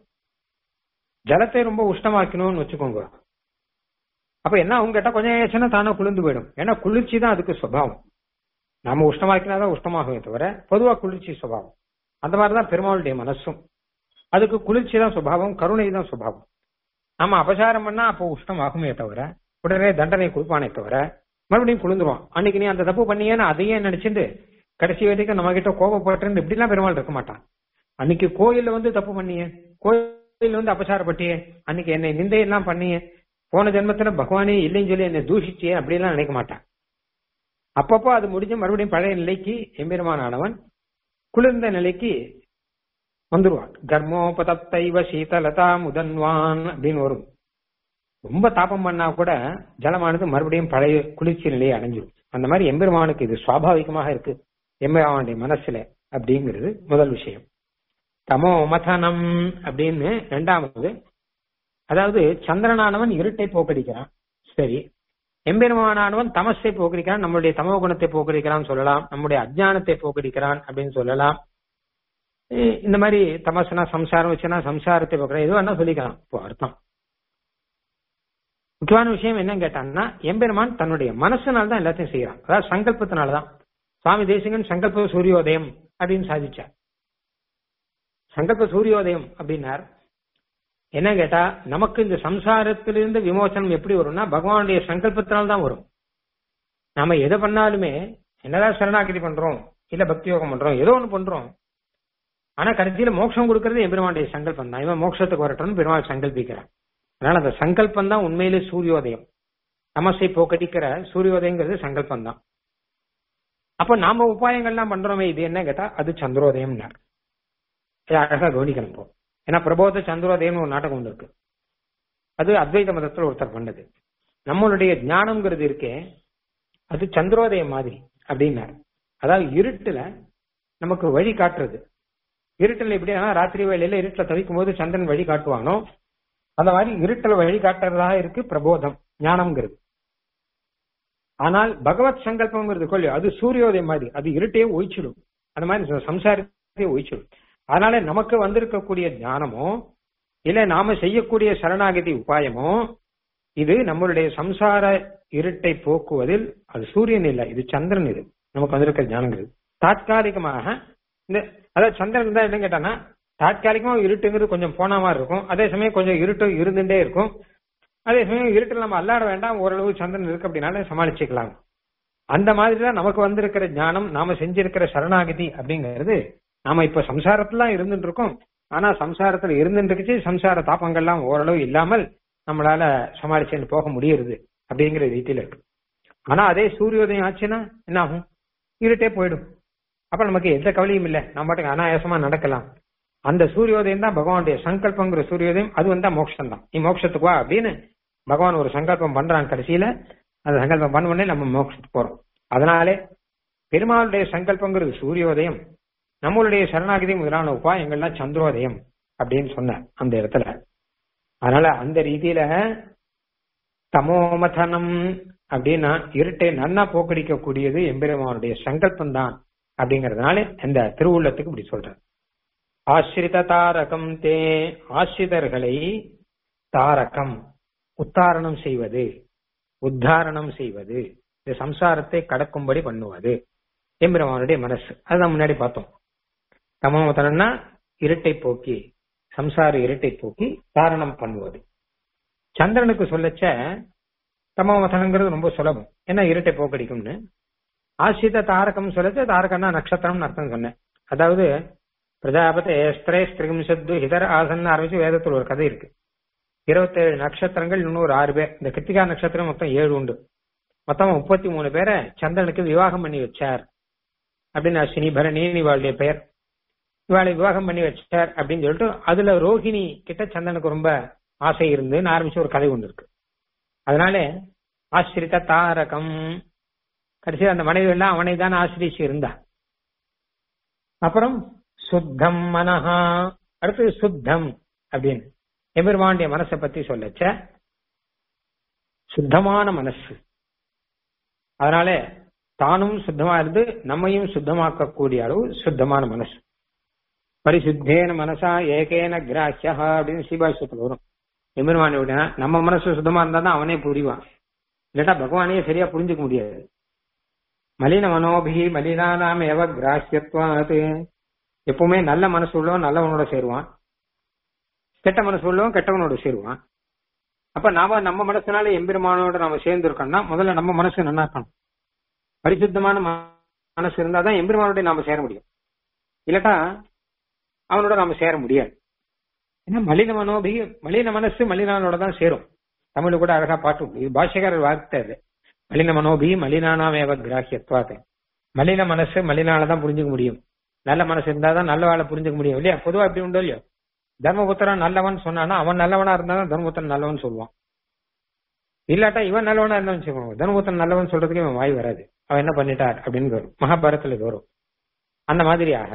ஜலத்தை ரொம்ப உஷ்ணமாக்கணும்னு வச்சுக்கோங்க அப்ப என்ன அவங்க கேட்டா கொஞ்சம் ஏச்சுன்னா தானே குளிர்ந்து போயிடும் ஏன்னா குளிர்ச்சி தான் அதுக்கு சுபாவம் நாம உஷ்ணமாக்கினாதான் உஷ்ணமாகுமே தவிர பொதுவா குளிர்ச்சி சுபாவம் அந்த மாதிரிதான் பெருமாளுடைய மனசும் அதுக்கு குளிர்ச்சி தான் சுபாவம் கருணை தான் சுபாவம் நாம அபசாரம் பண்ணா அப்போ உஷ்ணம் ஆகுமே தவிர உடனே தண்டனை கொடுப்பானே தவிர மறுபடியும் குளிர்ந்துருவான் அன்னைக்கு நீ அந்த தப்பு பண்ணியேன்னு அதையே நினைச்சிட்டு கடைசி வரைக்கும் நம்ம கிட்ட கோபப்பட்டு இப்படிலாம் பெருமாள் இருக்க மாட்டான் அன்னைக்கு கோயில்ல வந்து தப்பு பண்ணியே கோயில் வந்து அபசாரப்பட்டியே அன்னைக்கு என்னை நிந்தையெல்லாம் பண்ணியே போன ஜென்மத்துல பகவானே இல்லைன்னு சொல்லி என்னை தூஷிச்சியே அப்படிலாம் நினைக்க மாட்டான் அப்பப்போ அது முடிஞ்சு மறுபடியும் பழைய நிலைக்கு எம்பெருமானவன் குளிர்ந்த நிலைக்கு வந்துருவான் கர்மோபதத்தைவ சீதலதா முதன்வான் அப்படின்னு வரும் ரொம்ப தாபம் பண்ணா கூட ஜலமானது மறுபடியும் பழைய குளிர்ச்சி நிலையை அடைஞ்சிடும் அந்த மாதிரி எம்பெருமானுக்கு இது சுவாபாவிகமாக இருக்கு எம்பெருமானுடைய மனசுல அப்படிங்கிறது முதல் விஷயம் தமோ மதனம் அப்படின்னு ரெண்டாவது அதாவது சந்திரனானவன் இருட்டை போக்கடிக்கிறான் சரி எம்பெருமானானவன் தமஸை போக்கடிக்கிறான் நம்மளுடைய தமோ குணத்தை போக்கடிக்கிறான் சொல்லலாம் நம்முடைய அஜ்ஞானத்தை போக்கடிக்கிறான் அப்படின்னு சொல்லலாம் இந்த மாதிரி தமசுனா சம்சாரம் வச்சுனா சம்சாரத்தை போக்குற எதுவும் என்ன சொல்லிக்கலாம் இப்போ அர்த்தம் முக்கியமான விஷயம் என்னன்னு கேட்டாங்கன்னா எம்பெருமான் தன்னுடைய மனசுனால தான் எல்லாத்தையும் செய்யறான் அதாவது சங்கல்பத்தினாலதான் சுவாமி தேசிகன் சங்கல்ப சூரியோதயம் அப்படின்னு சாதிச்சார் சங்கல்ப சூரியோதயம் அப்படின்னார் என்ன கேட்டா நமக்கு இந்த சம்சாரத்திலிருந்து விமோசனம் எப்படி வரும்னா பகவானுடைய சங்கல்பத்தினால்தான் தான் வரும் நாம எதை பண்ணாலுமே என்னதான் சரணாகிதி பண்றோம் இல்ல பக்தி யோகம் பண்றோம் ஏதோ ஒண்ணு பண்றோம் ஆனா கடைசியில மோட்சம் கொடுக்கறது எம்பெருமானுடைய சங்கல்பம் தான் இவன் மோட்சத்துக்கு வரட்டும்னு பெருமாள் சங்கல்பிக்கிறான் அதனால அந்த சங்கல்பம் தான் உண்மையிலே சூரியோதயம் தமசை போக்கடிக்கிற சூரியோதயங்கிறது சங்கல்பம் தான் அப்ப நாம உபாயங்கள்லாம் பண்றோமே இது என்ன கேட்டா அது சந்திரோதயம்னார் இதை அழகா கவனிக்கணும் இப்போ ஏன்னா பிரபோத சந்திரோதயம்னு ஒரு நாடகம் ஒன்று இருக்கு அது அத்வைத மதத்துல ஒருத்தர் பண்ணது நம்மளுடைய ஞானம்ங்கிறது இருக்கே அது சந்திரோதயம் மாதிரி அப்படின்னாரு அதாவது இருட்டுல நமக்கு வழி காட்டுறது இருட்டில் எப்படின்னா ராத்திரி வேலையில இருட்டுல தவிக்கும் போது சந்திரன் வழி காட்டுவானோ அந்த மாதிரி இருட்டில் வழி காட்டுறதா இருக்கு பிரபோதம் ஞானம்ங்கிறது ஆனால் பகவத் சங்கல்பம்ங்கிறது கொள்ளு அது சூரியோதயம் மாதிரி அது இருட்டையே ஒழிச்சிடும் அந்த மாதிரி சம்சாரத்தையே ஒழிச்சிடும் அதனால நமக்கு வந்திருக்கக்கூடிய ஞானமோ இல்ல நாம செய்யக்கூடிய சரணாகதி உபாயமோ இது நம்மளுடைய சம்சார இருட்டை போக்குவதில் அது சூரியன் இல்லை இது சந்திரன் இது நமக்கு வந்திருக்கிற ஞானங்கிறது தாற்காலிகமாக இந்த அதாவது சந்திரன் தான் என்ன கேட்டானா தாற்காலிகமா இருட்டுங்கிறது கொஞ்சம் போன மாதிரி இருக்கும் அதே சமயம் கொஞ்சம் இருட்டு இருந்துட்டே இருக்கும் அதே சமயம் இருட்டில் நம்ம அல்லாட வேண்டாம் ஓரளவு சந்திரன் இருக்கு அப்படின்னால சமாளிச்சுக்கலாம் அந்த மாதிரி தான் நமக்கு வந்திருக்கிற ஞானம் நாம செஞ்சிருக்கிற சரணாகதி அப்படிங்கிறது நாம இப்ப சம்சாரத்துல இருந்துட்டு இருக்கோம் ஆனா சம்சாரத்துல இருந்துட்டு இருக்குச்சு சம்சார தாப்பங்கள்லாம் ஓரளவு இல்லாமல் நம்மளால சமாளிச்சுட்டு போக முடியுது அப்படிங்கிற ரீதியில இருக்கு ஆனா அதே சூரியோதயம் ஆச்சுன்னா என்ன ஆகும் இருட்டே போயிடும் அப்ப நமக்கு எந்த கவலையும் இல்லை நம்ம பாட்டுக்கு அனாயாசமா நடக்கலாம் அந்த சூரியோதயம் தான் பகவானுடைய சங்கல்பங்கிற சூரியோதயம் அது வந்தா மோட்சம் தான் நீ மோட்சத்துக்கு வா அப்படின்னு பகவான் ஒரு சங்கல்பம் பண்றான் கடைசியில அந்த சங்கல்பம் பண்ண உடனே நம்ம மோட்சத்துக்கு போறோம் அதனாலே பெருமாளுடைய சங்கல்பங்கிறது சூரியோதயம் நம்மளுடைய சரணாகதி முதலான உபாயங்கள்லாம் சந்திரோதயம் அப்படின்னு சொன்னார் அந்த இடத்துல அதனால அந்த ரீதியில தமோமதனம் அப்படின்னா இருட்டை நன்னா போக்கடிக்க கூடியது எம்பெருமானுடைய சங்கல்பம் தான் அப்படிங்கறதுனால இந்த திருவுள்ளத்துக்கு இப்படி சொல்றார் ஆசிரித தாரகம் தே ஆசிரிதர்களை தாரகம் உத்தாரணம் செய்வது உத்தாரணம் செய்வது இந்த சம்சாரத்தை கடக்கும்படி பண்ணுவது எம்பெருமானுடைய மனசு அதுதான் முன்னாடி பார்த்தோம் தமோமதனம்னா இருட்டை போக்கி சம்சார இருட்டை போக்கி தாரணம் பண்ணுவது சந்திரனுக்கு சொல்லச்ச தமோமதனங்கிறது ரொம்ப சுலபம் ஏன்னா இருட்டை போக்கடிக்கும்னு ஆசிரித தாரகம் சொல்லச்ச தாரகம்னா நட்சத்திரம்னு அர்த்தம் சொன்னேன் அதாவது பிரஜாபதி ஏஸ்திரே ஸ்திரிகும்சத்து ஹிதர் ஆசன் ஆரம்பிச்சு வேதத்தில் ஒரு கதை இருக்கு இருபத்தேழு நட்சத்திரங்கள் இன்னும் ஒரு ஆறு பேர் இந்த கிருத்திகா நட்சத்திரம் மொத்தம் ஏழு உண்டு மொத்தம் முப்பத்தி மூணு பேரை சந்திரனுக்கு விவாகம் பண்ணி வச்சார் அப்படின்னு அஸ்வினி பரணி இவாளுடைய பெயர் இவாளை விவாகம் பண்ணி வச்சார் அப்படின்னு சொல்லிட்டு அதுல ரோஹிணி கிட்ட சந்திரனுக்கு ரொம்ப ஆசை இருந்துன்னு ஆரம்பிச்ச ஒரு கதை ஒன்று இருக்கு அதனால ஆசிரித்த தாரகம் கடைசியில் அந்த மனைவி எல்லாம் அவனை தான் ஆசிரிச்சு இருந்தா அப்புறம் சுத்தம் மனஹா அடுத்து சுத்தம் அப்படின்னு எபெருமாண்டிய மனசை பத்தி சொல்லச்ச சுத்தமான மனசு அதனால தானும் சுத்தமா இருந்து நம்மையும் சுத்தமாக்கக்கூடிய அளவு சுத்தமான மனசு பரிசுத்தேன மனசா ஏகேன கிராஹ்யா அப்படின்னு சீபாஷத்துல வரும் எம்பெருமானுடைய நம்ம மனசு சுத்தமா இருந்தா தான் அவனே புரிவான் இல்லாட்டா பகவானையே சரியா புரிஞ்சுக்க முடியாது மலின மனோபி மலினானாம் எவ கிராஹ்யத்வாது எப்பவுமே நல்ல மனசு உள்ளவன் நல்லவனோட சேருவான் கெட்ட மனசு உள்ளவன் கெட்டவனோட சேருவான் அப்ப நாம நம்ம மனசுனால எம்பெருமானோட நாம சேர்ந்து இருக்கோம்னா முதல்ல நம்ம மனசு நல்லா இருக்கணும் பரிசுத்தமான மனசு இருந்தா தான் எம்பெருமானோட நாம சேர முடியும் இல்லாட்டா அவனோட நாம சேர முடியாது ஏன்னா மலின மனோபி மலின மனசு மலினானோட தான் சேரும் தமிழ் கூட அழகா பாட்டு இது பாஷகாரர் வார்த்தை அது மலின மனோபி மலினானாமேவ கிராஹியத்வாது மலின மனசு மலினால தான் புரிஞ்சுக்க முடியும் நல்ல மனசு இருந்தா தான் நல்ல வாழை புரிஞ்சுக்க முடியும் இல்லையா பொதுவா இப்படி உண்டோ இல்லையோ தர்மபுத்திரன் நல்லவன் சொன்னானா அவன் நல்லவனா இருந்தாலும் தர்மபுத்திரன் நல்லவன் சொல்லுவான் இல்லாட்டா இவன் நல்லவனா இருந்தாலும் வச்சுக்கோங்க தர்மபுத்திரன் நல்லவன் சொல்றதுக்கு இவன் வாய் வராது அவன் என்ன பண்ணிட்டார் அப்படின்னு வரும் மகாபாரதத்துல இது வரும் அந்த மாதிரியாக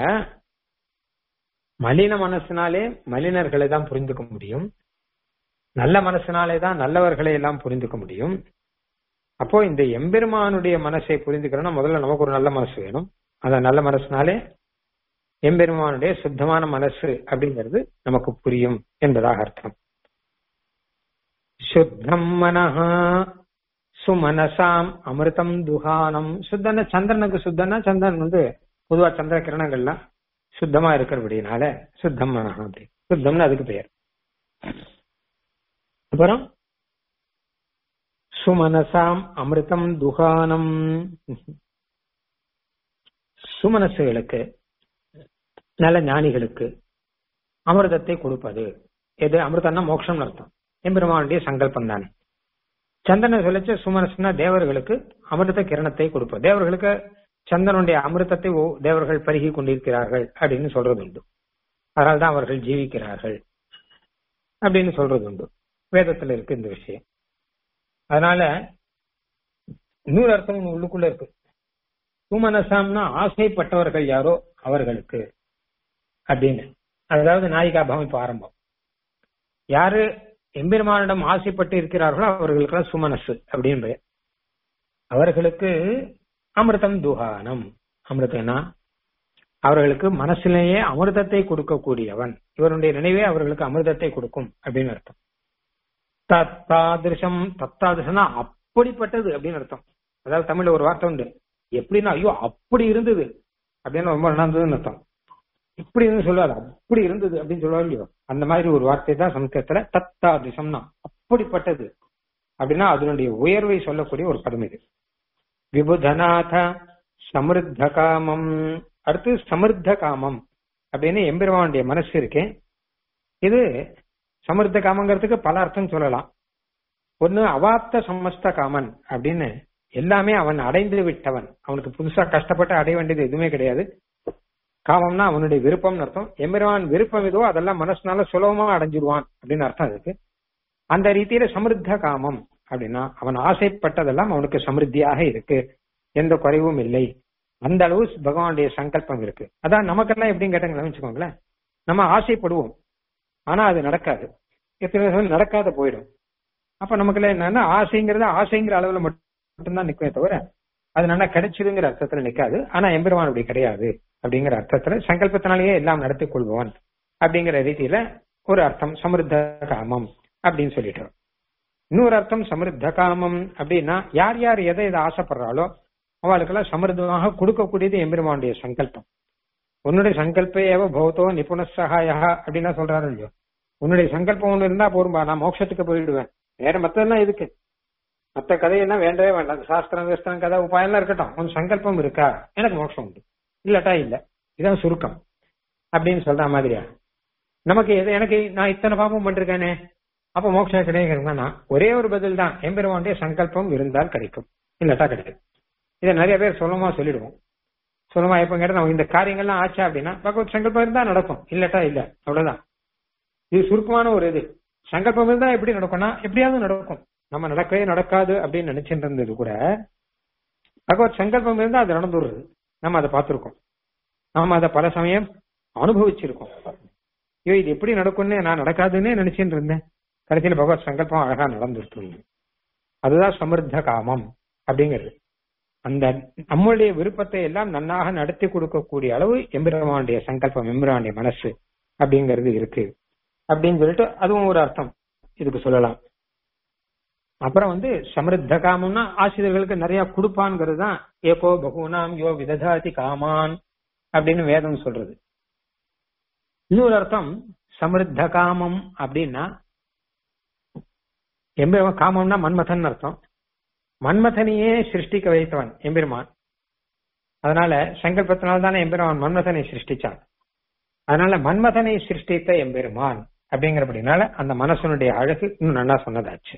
மலின மனசினாலே மலினர்களை தான் புரிந்துக்க முடியும் நல்ல மனசினாலே தான் நல்லவர்களை எல்லாம் புரிந்துக்க முடியும் அப்போ இந்த எம்பெருமானுடைய மனசை புரிந்துக்கிறோம்னா முதல்ல நமக்கு ஒரு நல்ல மனசு வேணும் அந்த நல்ல மனசுனாலே எம்பெருமானுடைய சுத்தமான மனசு அப்படிங்கிறது நமக்கு புரியும் என்பதாக அர்த்தம் சுத்தம் மனஹா சுமனசாம் அமிர்தம் துகானம் சுத்தன சந்திரனுக்கு சுத்தனா சந்திரன் வந்து பொதுவா சந்திர கிரணங்கள்லாம் சுத்தமா இருக்கிறபடினால சுத்தம் மனஹா அப்படி சுத்தம்னு அதுக்கு பெயர் அப்புறம் சுமனசாம் அமிர்தம் துகானம் சுமனசுகளுக்கு நல்ல ஞானிகளுக்கு அமிர்தத்தை கொடுப்பது எது அமிர்தம்னா மோட்சம் அர்த்தம் எம்பெருமானுடைய சங்கல்பம் தானே சந்தன சொல்லிச்ச சுமனசுனா தேவர்களுக்கு அமிர்த கிரணத்தை கொடுப்பது தேவர்களுக்கு சந்தனுடைய அமிர்தத்தை தேவர்கள் பருகி கொண்டிருக்கிறார்கள் அப்படின்னு சொல்றது உண்டு அதனால்தான் அவர்கள் ஜீவிக்கிறார்கள் அப்படின்னு சொல்றது உண்டு வேதத்துல இருக்கு இந்த விஷயம் அதனால இன்னொரு அர்த்தம் உள்ளுக்குள்ள இருக்கு சுமனசாம்னா ஆசைப்பட்டவர்கள் யாரோ அவர்களுக்கு அப்படின்னு அதாவது நாயிகாபாவம் இப்ப ஆரம்பம் யாரு எம்பெருமானிடம் ஆசைப்பட்டு இருக்கிறார்களோ அவர்களுக்கு சுமனசு அப்படின்னு அவர்களுக்கு அமிர்தம் துகானம் அமிர்தம்னா அவர்களுக்கு மனசிலேயே அமிர்தத்தை கொடுக்கக்கூடியவன் இவருடைய நினைவே அவர்களுக்கு அமிர்தத்தை கொடுக்கும் அப்படின்னு அர்த்தம் தத்தாதிருஷம் தத்தாதிருஷம்னா அப்படிப்பட்டது அப்படின்னு அர்த்தம் அதாவது தமிழ்ல ஒரு வார்த்தை உண்டு எப்படின்னா ஐயோ அப்படி இருந்தது அப்படின்னு ரொம்ப நடந்ததுன்னு அர்த்தம் இப்படி இருந்து சொல்லாது அப்படி இருந்தது அப்படின்னு சொல்லுவாங்க இல்லையோ அந்த மாதிரி ஒரு வார்த்தை தான் சமஸ்கிருதத்துல தத்தாதிசம்னா அப்படிப்பட்டது அப்படின்னா அதனுடைய உயர்வை சொல்லக்கூடிய ஒரு பதம் இது விபுதநாத சமிருத்த காமம் அடுத்து சமிருத்த காமம் அப்படின்னு எம்பெருமானுடைய மனசு இருக்கு இது சமிருத்த காமங்கிறதுக்கு பல அர்த்தம் சொல்லலாம் ஒன்னு அவாப்த சமஸ்த காமன் அப்படின்னு எல்லாமே அவன் அடைந்து விட்டவன் அவனுக்கு புதுசா கஷ்டப்பட்டு அடைய வேண்டியது எதுவுமே கிடையாது காமம்னா அவனுடைய விருப்பம்னு அர்த்தம் எம்பெருமான் விருப்பம் எதுவோ அதெல்லாம் மனசுனால சுலபமா அடைஞ்சிருவான் அப்படின்னு அர்த்தம் இருக்கு அந்த ரீதியில சமிருத்த காமம் அப்படின்னா அவன் ஆசைப்பட்டதெல்லாம் அவனுக்கு சமிருத்தியாக இருக்கு எந்த குறைவும் இல்லை அந்த அளவு பகவானுடைய சங்கல்பம் இருக்கு அதான் நமக்கெல்லாம் எப்படின்னு கேட்டாங்களா வச்சுக்கோங்களேன் நம்ம ஆசைப்படுவோம் ஆனா அது நடக்காது எத்தனை பேர் நடக்காத போயிடும் அப்ப நமக்குள்ள என்னன்னா ஆசைங்கிறது ஆசைங்கிற அளவுல மட்டும்தான் நிக்குமே தவிர அது நல்லா கிடைச்சதுங்கிற அர்த்தத்துல நிக்காது ஆனா எம்பெருமான் அப்படி கிடையாது அப்படிங்கிற அர்த்தத்துல சங்கல்பத்தினாலேயே எல்லாம் நடத்தி கொள்பவன் அப்படிங்கிற ரீதியில ஒரு அர்த்தம் சமிருத்த காமம் அப்படின்னு சொல்லிட்டோம் இன்னொரு அர்த்தம் சமிருத்த காமம் அப்படின்னா யார் யார் எதை எதை ஆசைப்படுறாளோ அவளுக்கெல்லாம் சமிருத்தமாக கொடுக்கக்கூடியது எம்பெருமானுடைய சங்கல்பம் உன்னுடைய சங்கல்ப ஏவ பௌத்தோ நிபுண சகாயா அப்படின்னா சொல்றாரு இல்லையோ உன்னுடைய சங்கல்பம் ஒண்ணு இருந்தா போரும்பா நான் மோட்சத்துக்கு போயிடுவேன் வேற மத்ததெல்லாம் எதுக்கு மத்த கதையெல்லாம் வேண்டவே வேண்டாம் அந்த சாஸ்திரம் கிருஷ்ணம் கதை உபாயம்லாம் இருக்கட்டும் உன் சங்கல்பம் இருக்கா எனக்கு மோட்சம் உண்டு இல்லாட்டா இல்ல இதான் சுருக்கம் அப்படின்னு சொல்ற மாதிரியா நமக்கு எது எனக்கு நான் இத்தனை பாப்பம் பண்ணிருக்கேனே அப்ப மோட்சம் கிடைக்கிறதுனா ஒரே ஒரு பதில் தான் எம்பெருமானுடைய சங்கல்பம் இருந்தால் கிடைக்கும் இல்லாட்டா கிடைக்கும் இதை நிறைய பேர் சொல்லமா சொல்லிடுவோம் சொல்லமா எப்ப கேட்டா நம்ம இந்த காரியங்கள்லாம் ஆச்சா அப்படின்னா பகவத் சங்கல்பம் இருந்தா நடக்கும் இல்லாட்டா இல்ல அவ்வளவுதான் இது சுருக்கமான ஒரு இது சங்கல்பம் இருந்தா எப்படி நடக்கும்னா எப்படியாவது நடக்கும் நம்ம நடக்கவே நடக்காது அப்படின்னு நினைச்சிட்டு இருந்தது கூட பகவத் சங்கல்பம் இருந்தா அது நடந்துடுறது நம்ம அதை பார்த்திருக்கோம் நாம அதை பல சமயம் அனுபவிச்சிருக்கோம் ஐயோ இது எப்படி நடக்கும்னு நான் நடக்காதுன்னே நினைச்சிட்டு இருந்தேன் கடைசியில் பகவத் சங்கல்பம் அழகா நடந்துட்டு அதுதான் சமிருத்த காமம் அப்படிங்கிறது அந்த நம்மளுடைய விருப்பத்தை எல்லாம் நன்னாக நடத்தி கொடுக்கக்கூடிய அளவு எம்பிரமானுடைய சங்கல்பம் எம்பிரமானுடைய மனசு அப்படிங்கிறது இருக்கு அப்படின்னு சொல்லிட்டு அதுவும் ஒரு அர்த்தம் இதுக்கு சொல்லலாம் அப்புறம் வந்து சமிருத்த காமம்னா ஆசிரியர்களுக்கு நிறைய கொடுப்பான்ங்கிறது தான் ஏகோ பகுனாம் யோ விததாதி காமான் அப்படின்னு வேதம் சொல்றது இன்னொரு அர்த்தம் சமிருத்த காமம் அப்படின்னா எம்பெருமான் காமம்னா மன்மதன் அர்த்தம் மன்மதனையே சிருஷ்டிக்க வைத்தவன் எம்பெருமான் அதனால சங்கல்பத்தினால் தானே எம்பெருமான் மன்மதனை சிருஷ்டிச்சான் அதனால மன்மதனை சிருஷ்டித்த எம்பெருமான் அப்படிங்கிறபடினால அந்த மனசனுடைய அழகு இன்னும் நல்லா சொன்னதாச்சு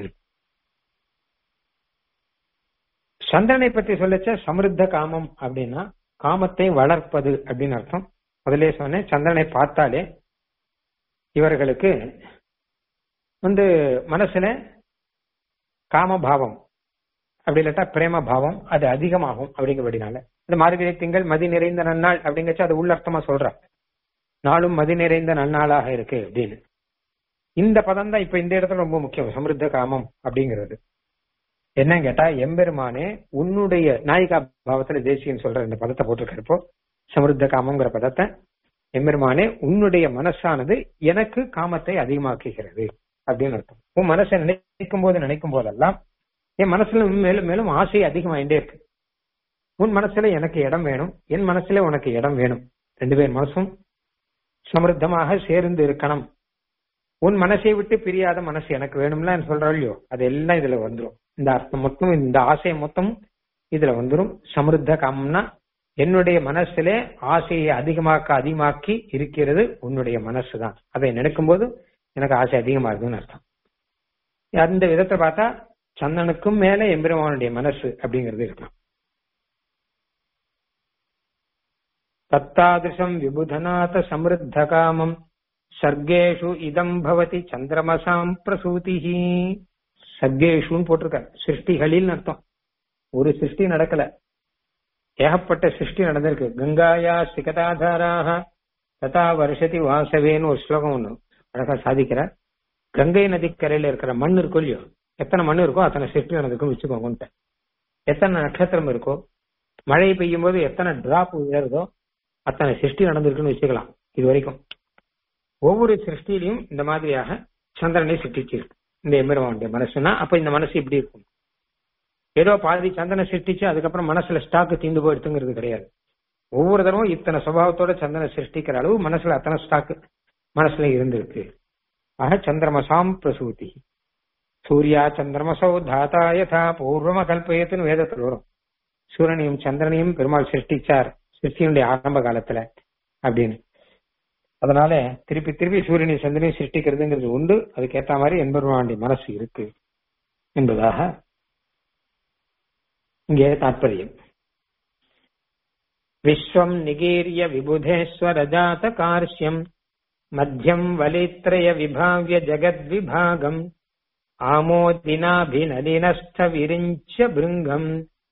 சந்திரனை பத்தி சொல்லச்ச சமிருத்த காமம் அப்படின்னா காமத்தை வளர்ப்பது அப்படின்னு அர்த்தம் முதலே சொன்னேன் சந்திரனை பார்த்தாலே இவர்களுக்கு வந்து மனசுல காமபாவம் அப்படி இல்லாட்டா பிரேம பாவம் அது அதிகமாகும் அப்படிங்கிறபடினால இந்த மார்கழி திங்கள் மதி நிறைந்த நன்னாள் அப்படிங்கச்சு அது உள்ளர்த்தமா சொல்ற நாளும் மதி நிறைந்த நன்னாளாக இருக்கு அப்படின்னு இந்த பதம் தான் இப்ப இந்த இடத்துல ரொம்ப முக்கியம் சமிருத்த காமம் அப்படிங்கிறது என்னன்னு கேட்டா எம்பெருமானே உன்னுடைய நாயிகா பாவத்துல தேசியன் சொல்ற இந்த பதத்தை போட்டிருக்கிறப்போ சமிருத்த காமங்கிற பதத்தை எம்பெருமானே உன்னுடைய மனசானது எனக்கு காமத்தை அதிகமாக்குகிறது அப்படின்னு அர்த்தம் உன் மனசை நினைக்கும் போது நினைக்கும் போதெல்லாம் என் மனசுல மேலும் மேலும் ஆசை அதிகமாயிட்டே இருக்கு உன் மனசுல எனக்கு இடம் வேணும் என் மனசுல உனக்கு இடம் வேணும் ரெண்டு பேர் மனசும் சமிருத்தமாக சேர்ந்து இருக்கணும் உன் மனசை விட்டு பிரியாத மனசு எனக்கு வேணும்ல சொல்றோம் இல்லையோ அது எல்லாம் இதுல வந்துடும் இந்த அர்த்தம் மொத்தம் இந்த ஆசை மொத்தம் இதுல வந்துடும் சமிருத்த காமம்னா என்னுடைய மனசுல ஆசையை அதிகமாக்க அதிகமாக்கி இருக்கிறது உன்னுடைய மனசு தான் அதை நினைக்கும் போது எனக்கு ஆசை அதிகமா இருக்குன்னு அர்த்தம் அந்த விதத்தை பார்த்தா சந்தனுக்கும் மேல எம்பெருமானுடைய மனசு அப்படிங்கிறது இருக்கலாம் தத்தாதிருஷம் விபுதநாத சமிருத்த காமம் சர்க்கேஷு இதம் பவதி சந்திரமசாம் பிரசூதிஹி சர்க்கேஷுன்னு போட்டிருக்க சிருஷ்டிகளில் அர்த்தம் ஒரு சிருஷ்டி நடக்கல ஏகப்பட்ட சிருஷ்டி நடந்திருக்கு கங்காயா சிகதாதாராக ததா வருஷதி வாசவேன்னு ஒரு ஸ்லோகம் ஒண்ணு அழகா சாதிக்கிறார் கங்கை நதிக்கரையில இருக்கிற மண் இருக்கும் இல்லையோ எத்தனை மண் இருக்கோ அத்தனை சிருஷ்டி நடந்திருக்கும் வச்சுக்கோங்க எத்தனை நட்சத்திரம் இருக்கோ மழை பெய்யும் போது எத்தனை டிராப் விழுறதோ அத்தனை சிருஷ்டி நடந்திருக்குன்னு வச்சுக்கலாம் இது வரைக்கும் ஒவ்வொரு சிருஷ்டிலையும் இந்த மாதிரியாக சந்திரனை சிருஷ்டிச்சிருக்கு இந்த எம்பெருமானுடைய மனசுனா அப்ப இந்த மனசு இப்படி இருக்கும் ஏதோ பாதி சந்தனை சிருஷ்டிச்சு அதுக்கப்புறம் மனசுல ஸ்டாக்கு தீந்து போயிடுத்துங்கிறது கிடையாது ஒவ்வொரு தடவும் இத்தனை சுபாவத்தோட சந்தனை சிருஷ்டிக்கிற அளவு மனசுல அத்தனை ஸ்டாக்கு மனசுல இருந்திருக்கு ஆக சந்திரமசாம் பிரசூதி சூர்யா சந்திரமசோ தாத்தா யதா பூர்வம கல்பயத்துன்னு வேதத்தில் வரும் சூரியனையும் சந்திரனையும் பெருமாள் சிருஷ்டிச்சார் சிருஷ்டியினுடைய ஆரம்ப காலத்துல அப்படின்னு அதனால திருப்பி திருப்பி சூரியனை சந்திரனையும் சிருஷ்டிக்கிறதுங்கிறது உண்டு அதுக்கேத்த மாதிரி என்பருமானுடைய மனசு இருக்கு என்பதாக இங்கே தாற்பயம் விஸ்வம் நிகீரிய விபுதேஸ்வர ஜாத கார்ஷ்யம் மத்தியம் வலித்ரய விபாவிய ஜகத்விபாகம் ஆமோதினாபிநலினஸ்த விரிஞ்ச பிருங்கம்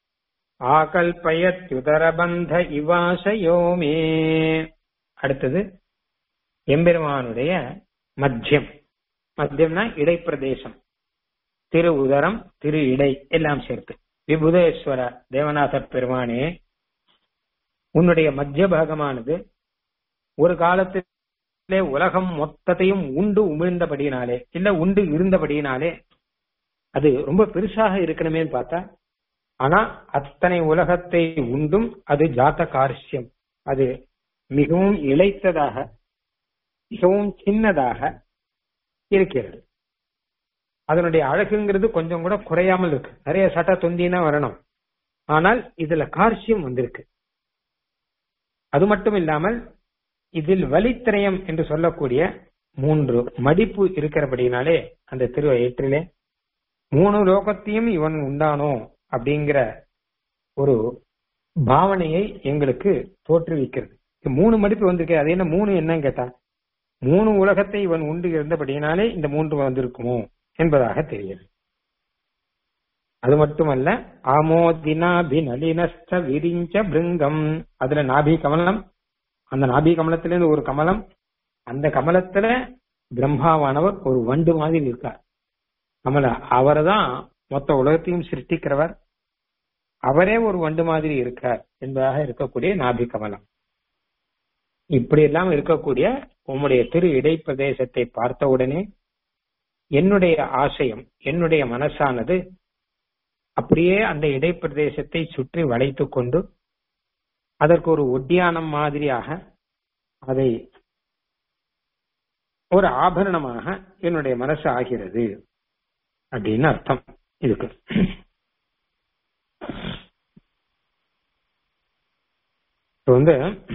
ஆகல்பயத்யுதரபந்த இவாசயோமே அடுத்தது எம்பெருமானுடைய மத்தியம் மத்தியம்னா இடைப்பிரதேசம் திரு உதரம் திரு இடை எல்லாம் சேர்த்து விபுதேஸ்வர தேவநாத பெருமானே உன்னுடைய மத்திய பாகமானது ஒரு காலத்திலே உலகம் மொத்தத்தையும் உண்டு உமிழ்ந்தபடியினாலே இல்ல உண்டு இருந்தபடியினாலே அது ரொம்ப பெருசாக இருக்கணுமேன்னு பார்த்தா ஆனா அத்தனை உலகத்தை உண்டும் அது ஜாத்த கார்சியம் அது மிகவும் இழைத்ததாக மிகவும் சின்னதாக இருக்கிறது அதனுடைய அழகுங்கிறது கொஞ்சம் கூட குறையாமல் இருக்கு நிறைய சட்ட தொந்தினா வரணும் ஆனால் இதுல கார்சியம் வந்திருக்கு அது மட்டும் இல்லாமல் இதில் வலித்திரயம் என்று சொல்லக்கூடிய மூன்று மடிப்பு இருக்கிறபடினாலே அந்த திருவயிற்றிலே மூணு லோகத்தையும் இவன் உண்டானோ அப்படிங்கிற ஒரு பாவனையை எங்களுக்கு தோற்றுவிக்கிறது மூணு மடிப்பு வந்திருக்கு அது என்ன மூணு என்னன்னு கேட்டா மூணு உலகத்தை இவன் உண்டு இருந்தபடியினாலே இந்த மூன்று வந்திருக்குமோ என்பதாக தெரிகிறது அது மட்டுமல்ல ஆமோதினாபி நளினஸ்த விரிஞ்ச பிருங்கம் அதுல நாபி கமலம் அந்த நாபி கமலத்திலிருந்து ஒரு கமலம் அந்த கமலத்துல பிரம்மாவானவர் ஒரு வண்டு மாதிரி இருக்கார் கமல அவர் தான் மொத்த உலகத்தையும் சிருஷ்டிக்கிறவர் அவரே ஒரு வண்டு மாதிரி இருக்கார் என்பதாக இருக்கக்கூடிய நாபி கமலம் இப்படி எல்லாம் இருக்கக்கூடிய உம்முடைய திரு இடைப்பிரதேசத்தை பார்த்தவுடனே என்னுடைய ஆசையம் என்னுடைய மனசானது அப்படியே அந்த இடைப்பிரதேசத்தை சுற்றி வளைத்து கொண்டு அதற்கு ஒரு ஒட்டியானம் மாதிரியாக அதை ஒரு ஆபரணமாக என்னுடைய மனசு ஆகிறது அப்படின்னு அர்த்தம் இதுக்கு இப்போ வந்து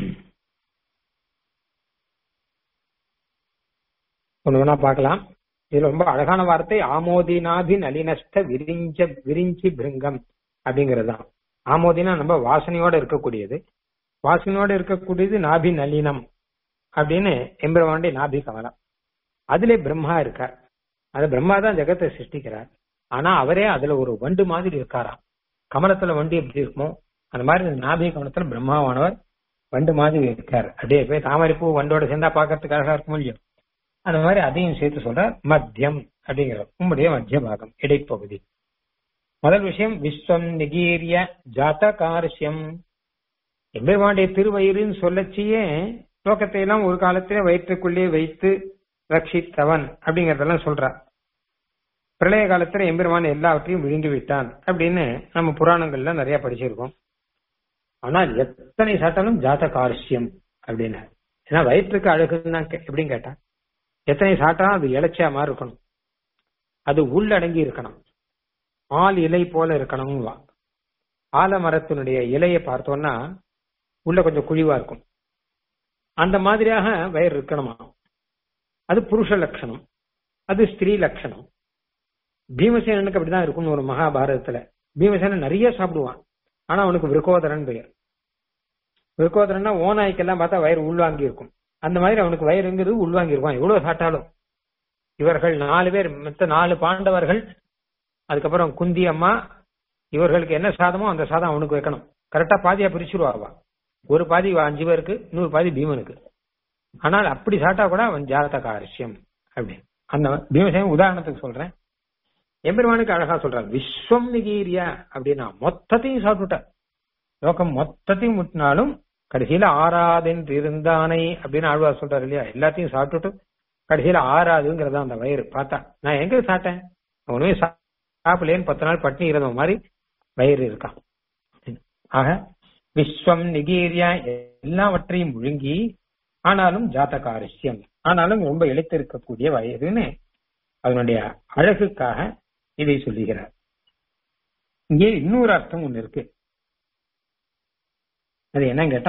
ஒன்று வேணா பார்க்கலாம் இது ரொம்ப அழகான வார்த்தை ஆமோதினாபி நளினஸ்த விரிஞ்ச விரிஞ்சி பிருங்கம் அப்படிங்கிறது தான் ஆமோதினா நம்ம வாசனையோட இருக்கக்கூடியது வாசனையோட இருக்கக்கூடியது நாபி நளினம் அப்படின்னு எம்பெருமாண்டி நாபி கமலம் அதுல பிரம்மா இருக்கார் அது பிரம்மா தான் ஜெகத்தை சிருஷ்டிக்கிறார் ஆனா அவரே அதுல ஒரு வண்டு மாதிரி இருக்காராம் கமலத்துல வண்டு எப்படி இருக்குமோ அந்த மாதிரி நாபி கமலத்துல பிரம்மாவானவர் வண்டு மாதிரி இருக்கார் அப்படியே போய் தாமரைப்பூ வண்டோட சேர்ந்தா பாக்கிறதுக்காக இருக்கும் இல்லையோ அந்த மாதிரி அதையும் சேர்த்து சொல்ற மத்தியம் அப்படிங்கிற உம்முடைய மத்திய பாகம் இடைப்பகுதி முதல் விஷயம் விஸ்வம் நிகீரிய ஜாத கார்சியம் எம்பெருமானுடைய திருவயிறுன்னு சொல்லச்சியே லோகத்தை எல்லாம் ஒரு காலத்திலே வயிற்றுக்குள்ளே வைத்து ரட்சித்தவன் அப்படிங்கறதெல்லாம் சொல்றார் பிரளய காலத்துல எம்பெருமான் எல்லாவற்றையும் விழுங்கி விட்டான் அப்படின்னு நம்ம புராணங்கள்ல நிறைய படிச்சிருக்கோம் ஆனால் எத்தனை சாட்டாலும் ஜாத கார்சியம் அப்படின்னு ஏன்னா வயிற்றுக்கு அழகுன்னா எப்படின்னு கேட்டா எத்தனை சாட்டா அது இலைச்சியா மாதிரி இருக்கணும் அது உள்ளடங்கி இருக்கணும் ஆள் இலை போல இருக்கணும் ஆலமரத்தினுடைய இலையை பார்த்தோம்னா உள்ள கொஞ்சம் குழிவா இருக்கும் அந்த மாதிரியாக வயிறு இருக்கணுமா அது புருஷ லட்சணம் அது ஸ்திரீ லட்சணம் பீமசேனனுக்கு அப்படிதான் இருக்கும்னு ஒரு மகாபாரதத்துல பீமசேனன் நிறைய சாப்பிடுவான் ஆனா அவனுக்கு விருக்கோதரன் பெயர் விருக்கோதரன்னா ஓநாய்க்கெல்லாம் பார்த்தா வயிறு உள்வாங்கி இருக்கும் அந்த மாதிரி அவனுக்கு வயிறுங்கிறது உள்வாங்கி இருக்கும் எவ்வளவு சாப்பிட்டாலும் இவர்கள் நாலு பேர் மத்த நாலு பாண்டவர்கள் அதுக்கப்புறம் குந்தி அம்மா இவர்களுக்கு என்ன சாதமோ அந்த சாதம் அவனுக்கு வைக்கணும் கரெக்டா பாதியா பிரிச்சுருவா ஒரு பாதி அஞ்சு பேருக்கு இன்னொரு பாதி பீமனுக்கு ஆனால் அப்படி சாப்பிட்டா கூட அவன் ஜாதக காரியம் அப்படின்னு அந்த பீமசேன் உதாரணத்துக்கு சொல்றேன் எம்பெருமானுக்கு அழகா சொல்றான் விஸ்வம் நிகீரியா அப்படின்னா மொத்தத்தையும் சாப்பிட்டுட்டார் லோகம் மொத்தத்தையும் முட்டினாலும் கடைசியில ஆறாதென்று இருந்தானே அப்படின்னு ஆழ்வார் சொல்றாரு இல்லையா எல்லாத்தையும் சாப்பிட்டுட்டு கடைசியில ஆறாதுங்கிறதா அந்த வயிறு பார்த்தா நான் எங்க சாப்பிட்டேன் ஒண்ணுமே சாப்பிடலேன்னு பத்து நாள் பட்டினி இருந்த மாதிரி வயிறு இருக்கான் ஆக விஸ்வம் நிகீரியா எல்லாவற்றையும் முழுங்கி ஆனாலும் ஜாத்தகாரிஷ்யம் ஆனாலும் ரொம்ப இழைத்திருக்கக்கூடிய வயிறுன்னு அதனுடைய அழகுக்காக இதை சொல்லுகிறார் இங்கே இன்னொரு அர்த்தம் ஒண்ணு இருக்கு அது என்னன்னு கேட்டா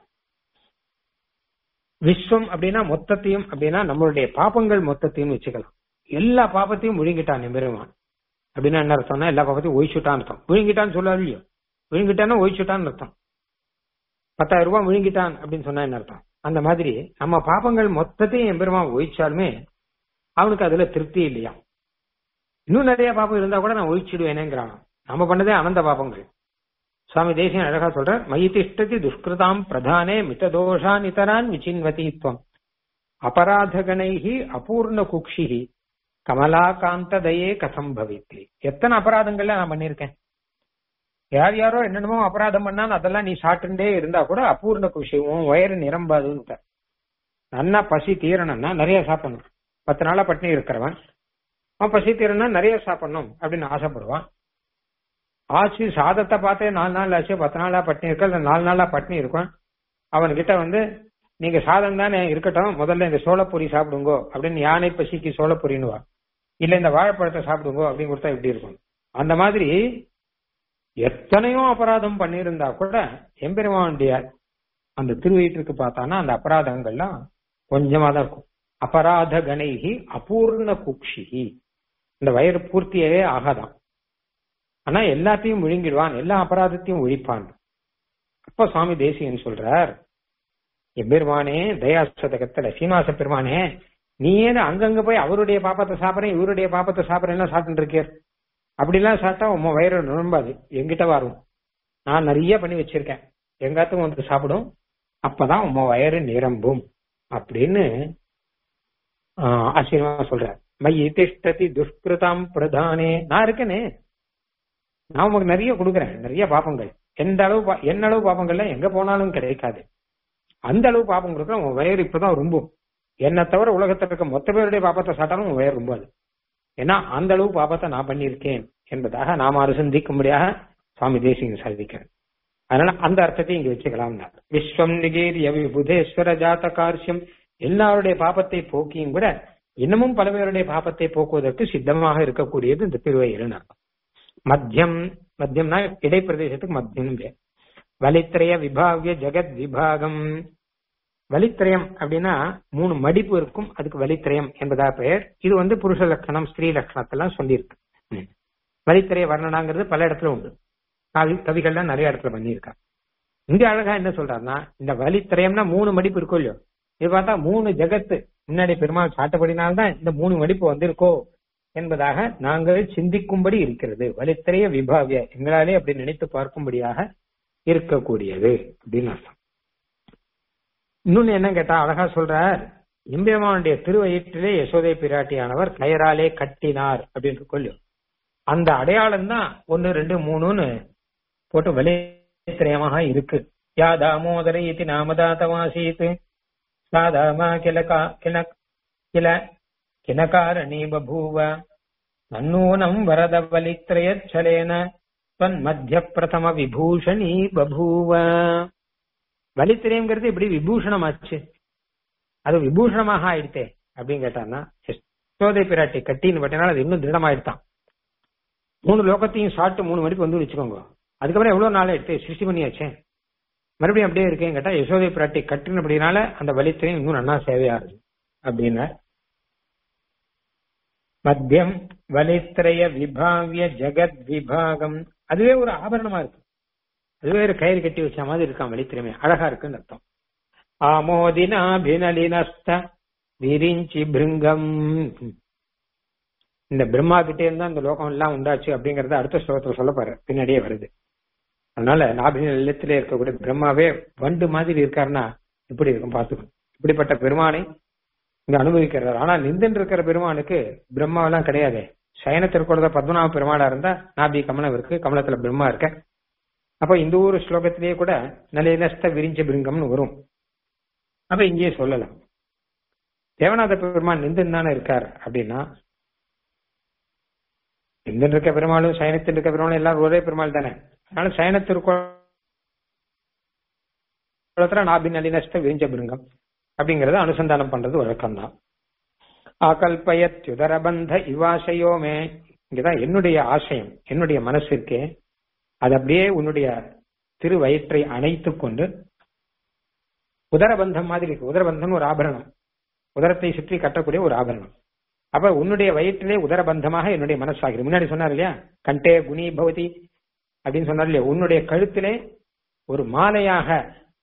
விஸ்வம் அப்படின்னா மொத்தத்தையும் அப்படின்னா நம்மளுடைய பாப்பங்கள் மொத்தத்தையும் வச்சுக்கலாம் எல்லா பாப்பத்தையும் முழுங்கிட்டான் பெருமான் அப்படின்னா என்ன அர்த்தம்னா எல்லா பாப்பத்தையும் ஒழிச்சுட்டான்னு அர்த்தம் விழுங்கிட்டான்னு சொல்லாது இல்லையோ விழுங்கிட்டான்னா ஒழிச்சுட்டான்னு அர்த்தம் பத்தாயிரம் ரூபாய் விழுங்கிட்டான் அப்படின்னு சொன்னா என்ன அர்த்தம் அந்த மாதிரி நம்ம பாப்பங்கள் மொத்தத்தையும் எம்பெருமான் ஒழிச்சாலுமே அவனுக்கு அதுல திருப்தி இல்லையா இன்னும் நிறைய பாப்பம் இருந்தா கூட நான் ஒழிச்சிடுவேனேங்கிறான் நம்ம பண்ணதே அனந்த பாப்பங்கள் சுவாமி தேசியன் அழகா சொல்ற மயிதிஷ்டதி துஷ்கிருதாம் பிரதானே மிததோஷான் இத்தரான் விசின்வதித்வம் அபராதகணைகி அபூர்ண குக்ஷிஹி கமலாகாந்த தயே கதம் பவித்து எத்தனை அபராதங்கள்ல நான் பண்ணிருக்கேன் யார் யாரோ என்னென்னமோ அபராதம் பண்ணாலும் அதெல்லாம் நீ சாப்பிட்டுட்டே இருந்தா கூட அபூர்ண குஷியும் வயிறு நிரம்பாதுன்னு நன்னா பசி தீரணும்னா நிறைய சாப்பிடணும் பத்து நாளா பட்டினி இருக்கிறவன் அவன் பசி தீரணும்னா நிறைய சாப்பிடணும் அப்படின்னு ஆசைப்படுவான் ஆச்சு சாதத்தை பார்த்தே நாலு நாள் ஆச்சு பத்து நாளா பட்டினி இருக்க இல்ல நாலு நாளா பட்டினி இருக்கும் அவன்கிட்ட வந்து நீங்க சாதம் தானே இருக்கட்டும் முதல்ல இந்த சோளப்பொரி சாப்பிடுங்கோ அப்படின்னு யானை பசிக்கு சோளப்பொரின்னுவா இல்ல இந்த வாழைப்பழத்தை சாப்பிடுங்கோ அப்படின்னு கொடுத்தா எப்படி இருக்கும் அந்த மாதிரி எத்தனையோ அபராதம் பண்ணியிருந்தா கூட எம்பெருமானுடைய அந்த திருவயிற்றுக்கு பார்த்தானா அந்த அபராதங்கள்லாம் கொஞ்சமா தான் இருக்கும் அபராத கணைகி அபூர்ண குக்ஷிகி இந்த வயிறு பூர்த்தியவே ஆகாதான் ஆனா எல்லாத்தையும் விழுங்கிடுவான் எல்லா அபராதத்தையும் ஒழிப்பான் அப்ப சுவாமி தேசியன் சொல்றார் எம்பெருமானே தயாசதகத்துல சீனிவாச பெருமானே நீ ஏன் அங்கங்க போய் அவருடைய பாப்பத்தை சாப்பிடுறேன் இவருடைய பாப்பத்தை சாப்பிடுறேன் சாப்பிட்டு இருக்கேன் அப்படிலாம் சாப்பிட்டா உன் வயிறு நிரம்பாது எங்கிட்ட வரும் நான் நிறைய பண்ணி வச்சிருக்கேன் எங்காத்தும் வந்து சாப்பிடும் அப்பதான் உன் வயிறு நிரம்பும் அப்படின்னு ஆச்சரியமா சொல்ற மையி திஷ்டதி துஷ்கிருதாம் பிரதானே நான் இருக்கேனே நான் உனக்கு நிறைய கொடுக்குறேன் நிறைய பாப்பங்கள் எந்த அளவு பா- என்ன அளவு பாப்பங்கள்ல எங்க போனாலும் கிடைக்காது அந்த அளவு பாப்பம் கொடுக்குறேன் உன் வயிறு இப்பதான் ரொம்பும் என்னை தவிர உலகத்துல இருக்க மொத்த பேருடைய பாப்பத்தை சாப்பிட்டாலும் உன் வயிறு ரொம்பாது ஏன்னா அந்த அளவு பாப்பத்தை நான் பண்ணியிருக்கேன் என்பதாக நாம அனுசந்திக்கும்படியாக சுவாமி தேசிங்க சாதிக்கிறேன் அதனால அந்த அர்த்தத்தை இங்க வச்சுக்கலாம் விஸ்வம் நிகேரிய விபுதேஸ்வர ஜாத காரியம் எல்லாருடைய பாப்பத்தை போக்கியும் கூட இன்னமும் பல பேருடைய பாப்பத்தை போக்குவதற்கு சித்தமாக இருக்கக்கூடியது இந்த திருவயிறுன்னு அர்த்தம் மத்தியம் மத்தியம்னா இடைப்பிரதேசத்துக்கு மத்தியம் பேர் வலித்திரய விபாவிய ஜெகத் விபாகம் வலித்திரயம் அப்படின்னா மூணு மடிப்பு இருக்கும் அதுக்கு வலித்திரயம் என்பதா பெயர் இது வந்து புருஷ லட்சணம் ஸ்திரீ லட்சணத்தெல்லாம் சொல்லியிருக்கு ம். வலித்திரைய வர்ணனாங்கிறது பல இடத்துல உண்டு கவி கவிகள்லாம் நிறைய இடத்துல பண்ணியிருக்காங்க இங்க அழகா என்ன சொல்றாருன்னா இந்த வலித்திரயம்னா மூணு மடிப்பு இருக்கும் இல்லையோ இது பார்த்தா மூணு ஜெகத்து முன்னாடி பெருமாள் சாட்டப்படினால்தான் இந்த மூணு மடிப்பு வந்திருக்கோ என்பதாக நாங்கள் சிந்திக்கும்படி இருக்கிறது வலித்திரைய விபாவிய எங்களாலே அப்படி நினைத்து பார்க்கும்படியாக இருக்கக்கூடியது அப்படின்னு அர்த்தம் இன்னொன்னு என்ன கேட்டா அழகா சொல்றார் எம்பெருமானுடைய திருவயிற்றிலே யசோதை பிராட்டியானவர் கயராலே கட்டினார் அப்படின்னு சொல்லி அந்த அடையாளம் தான் ஒன்னு ரெண்டு மூணுன்னு போட்டு வலித்திரயமாக இருக்கு யா தாமோதர இது நாமதாத்தமாசீத் சாதாமா கில கா- கில கில கிணகாரணி பபூவ நன்னூனம் வரத வலித்ரயச்சலேன தன் மத்திய பிரதம விபூஷணி பபூவ வலித்திரயம்ங்கிறது இப்படி விபூஷணமாச்சு அது விபூஷணமாக ஆயிடுத்தே அப்படின்னு கேட்டான்னா யசோதை பிராட்டி கட்டின்னு பட்டினால அது இன்னும் திருடமாயிடுதான் மூணு லோகத்தையும் சாப்பிட்டு மூணு மணிக்கு வந்து வச்சுக்கோங்க அதுக்கப்புறம் எவ்வளவு நாள் எடுத்து சிருஷ்டி பண்ணியாச்சே மறுபடியும் அப்படியே இருக்கேன்னு கேட்டா யசோதை பிராட்டி கட்டின அப்படினால அந்த வலித்திரையும் இன்னும் நன்னா சேவையாகுது அப்படின்னு மத்தியம் வலித்திரய விபாவிய ஜெகத் விபாகம் அதுவே ஒரு ஆபரணமா இருக்கு அதுவே ஒரு கயிறு கட்டி வச்ச மாதிரி இருக்கான் வலித்திரமே அழகா இருக்குன்னு அர்த்தம் ஆமோதினாபினலினஸ்த விரிஞ்சி பிருங்கம் இந்த பிரம்மா கிட்டே இருந்தா இந்த லோகம் எல்லாம் உண்டாச்சு அப்படிங்கறத அடுத்த ஸ்லோகத்துல சொல்ல பாரு பின்னாடியே வருது அதனால நாபின நிலத்திலே இருக்கக்கூடிய பிரம்மாவே வண்டு மாதிரி இருக்காருன்னா இப்படி இருக்கும் பார்த்துக்கணும் இப்படிப்பட்ட பெருமானை இங்க அனுபவிக்கிறார் ஆனா நிந்தன் இருக்கிற பெருமானுக்கு பிரம்மாவெல்லாம் கிடையாதே சயனத்திற்குறத பத்மநாப பெருமாளா இருந்தா நாபி கமலம் இருக்கு கமலத்துல பிரம்மா இருக்க அப்ப இந்த ஒரு ஸ்லோகத்திலேயே கூட நலினஸ்த விரிஞ்ச பிருங்கம்னு வரும் அப்ப இங்கேயே சொல்லலாம் தேவநாத பெருமான் நிந்தன் தானே இருக்கார் அப்படின்னா நிந்தன் இருக்க பெருமாளும் சயனத்தில் இருக்க பெருமாளும் எல்லாரும் ஒரே பெருமாள் தானே அதனால சயனத்திற்குளத்துல நாபி நலினஸ்த விரிஞ்ச பிருங்கம் அப்படிங்கறத அனுசந்தானம் பண்றது வழக்கம்தான் ஆகல்பயத்யுதரபந்த இவாசயோமே இங்கதான் என்னுடைய ஆசயம் என்னுடைய மனசு இருக்கே அது அப்படியே உன்னுடைய திரு வயிற்றை அணைத்துக் கொண்டு உதரபந்தம் மாதிரி இருக்கு உதரபந்தம் ஒரு ஆபரணம் உதரத்தை சுற்றி கட்டக்கூடிய ஒரு ஆபரணம் அப்ப உன்னுடைய வயிற்றிலே உதரபந்தமாக என்னுடைய மனசாகிறது முன்னாடி சொன்னார் இல்லையா கண்டே குணி பவதி அப்படின்னு சொன்னார் இல்லையா உன்னுடைய கழுத்திலே ஒரு மாலையாக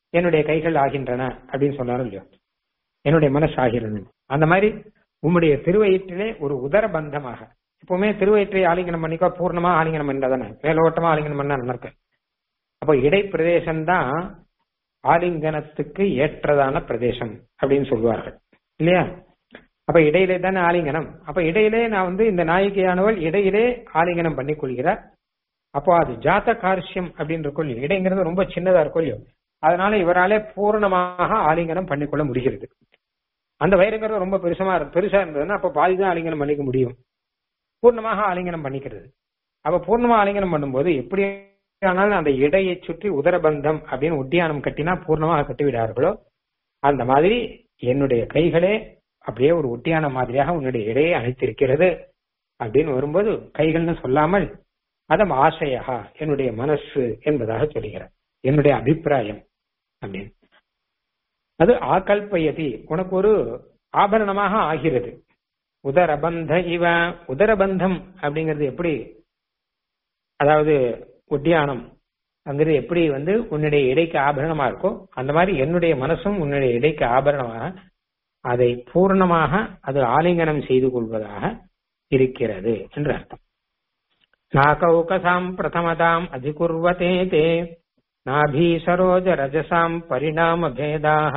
என்னுடைய கைகள் ஆகின்றன அப்படின்னு சொன்னாரு இல்லையோ என்னுடைய மனசு ஆகிறது அந்த மாதிரி உம்முடைய திருவயிற்றிலே ஒரு உதர பந்தமாக எப்பவுமே திருவயிற்றை ஆலிங்கனம் பண்ணிக்கோ பூர்ணமா ஆலிங்கனம் பண்ணதானே மேலோட்டமா ஆலிங்கனம் பண்ணா நல்லா இருக்கு அப்போ இடை பிரதேசம் தான் ஆலிங்கனத்துக்கு ஏற்றதான பிரதேசம் அப்படின்னு சொல்லுவார்கள் இல்லையா அப்ப இடையிலே தானே ஆலிங்கனம் அப்ப இடையிலே நான் வந்து இந்த நாயகியானவள் இடையிலே ஆலிங்கனம் பண்ணி கொள்கிறார் அப்போ அது ஜாத்த கார்ஷ்யம் அப்படின்னு இருக்கும் இல்லையோ இடைங்கிறது ரொம்ப சின்னதா இருக்கும் இல்லையோ அதனால இவராலே பூர்ணமாக ஆலிங்கனம் பண்ணிக்கொள்ள முடிகிறது அந்த வயிறுங்கிறது ரொம்ப பெருசமா பெருசா இருந்ததுன்னா அப்ப பாதி தான் ஆலிங்கனம் பண்ணிக்க முடியும் பூர்ணமாக ஆலிங்கனம் பண்ணிக்கிறது அப்ப பூர்ணமா ஆலிங்கனம் பண்ணும்போது எப்படி ஆனாலும் அந்த இடையை சுற்றி உதரபந்தம் அப்படின்னு உத்தியானம் கட்டினா பூர்ணமாக கட்டிவிடார்களோ அந்த மாதிரி என்னுடைய கைகளே அப்படியே ஒரு ஒட்டியான மாதிரியாக உன்னுடைய இடையை அணைத்திருக்கிறது அப்படின்னு வரும்போது கைகள்னு சொல்லாமல் அதம் ஆசையா என்னுடைய மனசு என்பதாக சொல்லுகிறார் என்னுடைய அபிப்பிராயம் அப்படின்னு அது ஆகல்பயதி உனக்கு ஒரு ஆபரணமாக ஆகிறது உதரபந்த இவ உதரபந்தம் அப்படிங்கிறது எப்படி அதாவது ஒட்டியானம் அங்கிறது எப்படி வந்து உன்னுடைய இடைக்கு ஆபரணமா இருக்கோ அந்த மாதிரி என்னுடைய மனசும் உன்னுடைய இடைக்கு ஆபரணமாக அதை பூர்ணமாக அது ஆலிங்கனம் செய்து கொள்வதாக இருக்கிறது என்று அர்த்தம் நாகௌகசாம் பிரதமதாம் அதிகுர்வதே தே நாபீசரோஜ ரஜசாம் பரிணாம பேதாக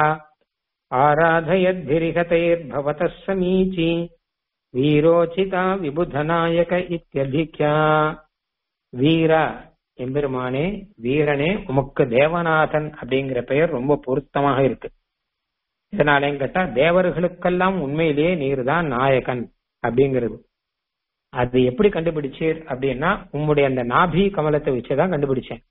ஆராதயத்பிரிகதைர்பவத சமீச்சி வீரோச்சிதா விபுதநாயக இத்தியதிக்யா வீர எம்பெருமானே வீரனே உமக்கு தேவநாதன் அப்படிங்கிற பெயர் ரொம்ப பொருத்தமாக இருக்கு இதனாலேன்னு கேட்டா தேவர்களுக்கெல்லாம் உண்மையிலேயே நீர் தான் நாயகன் அப்படிங்கிறது அது எப்படி கண்டுபிடிச்சீர் அப்படின்னா உம்முடைய அந்த நாபி கமலத்தை வச்சுதான் கண்டுபிடிச்சேன்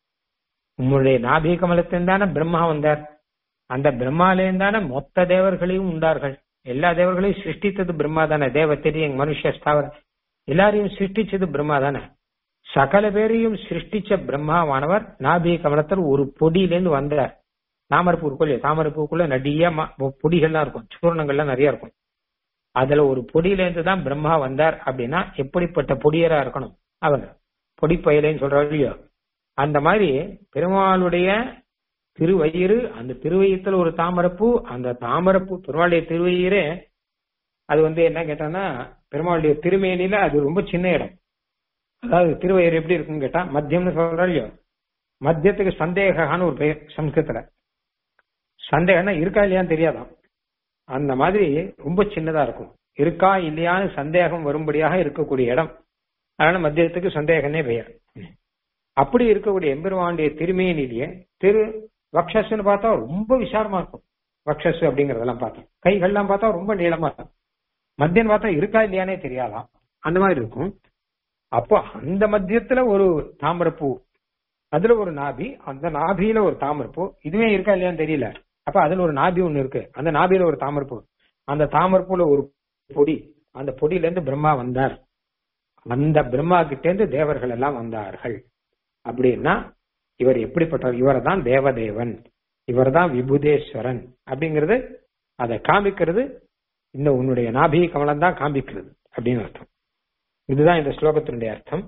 உம்முடைய நாபி கமலத்தின் தானே பிரம்மா வந்தார் அந்த பிரம்மாலேயும் தானே மொத்த தேவர்களையும் உண்டார்கள் எல்லா தேவர்களையும் சிருஷ்டித்தது பிரம்மா தானே தேவ தெரியும் மனுஷ ஸ்தாவர எல்லாரையும் சிருஷ்டிச்சது பிரம்மா தானே சகல பேரையும் சிருஷ்டிச்ச பிரம்மாவானவர் நாபி கமலத்தில் ஒரு பொடியிலேருந்து வந்தார் தாமரப்பூ இருக்கும் இல்லையா தாமரப்பூக்குள்ள நிறைய பொடிகள்லாம் இருக்கும் சூர்ணங்கள்லாம் நிறைய இருக்கும் அதுல ஒரு பொடியிலேருந்து தான் பிரம்மா வந்தார் அப்படின்னா எப்படிப்பட்ட பொடியரா இருக்கணும் அவர் பொடிப்பயலேன்னு சொல்றாரு இல்லையோ அந்த மாதிரி பெருமாளுடைய திருவயிறு அந்த திருவயித்துல ஒரு தாமரப்பூ அந்த தாமரப்பூ பெருமாளுடைய திருவயிறு அது வந்து என்ன கேட்டான்னா பெருமாளுடைய திருமேனில அது ரொம்ப சின்ன இடம் அதாவது திருவயிறு எப்படி இருக்குன்னு கேட்டா மத்தியம்னு சொல்றா இல்லையோ மத்தியத்துக்கு சந்தேகான்னு ஒரு பெயர் சம்ஸ்கிருத்துல சந்தேகம்னா இருக்கா இல்லையான்னு தெரியாதான் அந்த மாதிரி ரொம்ப சின்னதா இருக்கும் இருக்கா இல்லையான்னு சந்தேகம் வரும்படியாக இருக்கக்கூடிய இடம் அதனால மத்தியத்துக்கு சந்தேகனே பெயர் அப்படி இருக்கக்கூடிய எம்பெருமானுடைய திருமேனிலேயே திரு வக்ஷஸ்ன்னு பார்த்தா ரொம்ப விசாரமா இருக்கும் வக்ஷஸ் அப்படிங்கறதெல்லாம் பார்த்தா கைகள்லாம் பார்த்தா ரொம்ப நீளமா இருக்கும் மத்தியன் பார்த்தா இருக்கா இல்லையானே தெரியாதாம் அந்த மாதிரி இருக்கும் அப்போ அந்த மத்தியத்துல ஒரு தாமரப்பூ அதுல ஒரு நாபி அந்த நாபியில ஒரு தாமரப்பூ இதுவே இருக்கா இல்லையான்னு தெரியல அப்ப அதுல ஒரு நாபி ஒண்ணு இருக்கு அந்த நாபியில ஒரு தாமரப்பூ அந்த தாமரப்பூல ஒரு பொடி அந்த பொடியில இருந்து பிரம்மா வந்தார் அந்த பிரம்மா கிட்ட இருந்து தேவர்கள் எல்லாம் வந்தார்கள் அப்படின்னா இவர் எப்படிப்பட்டவர் இவர் தான் தேவதேவன் இவர் தான் விபுதேஸ்வரன் அப்படிங்கிறது அதை காமிக்கிறது இந்த உன்னுடைய நாபி கமலம் தான் காமிக்கிறது அப்படின்னு அர்த்தம் இதுதான் இந்த ஸ்லோகத்தினுடைய அர்த்தம்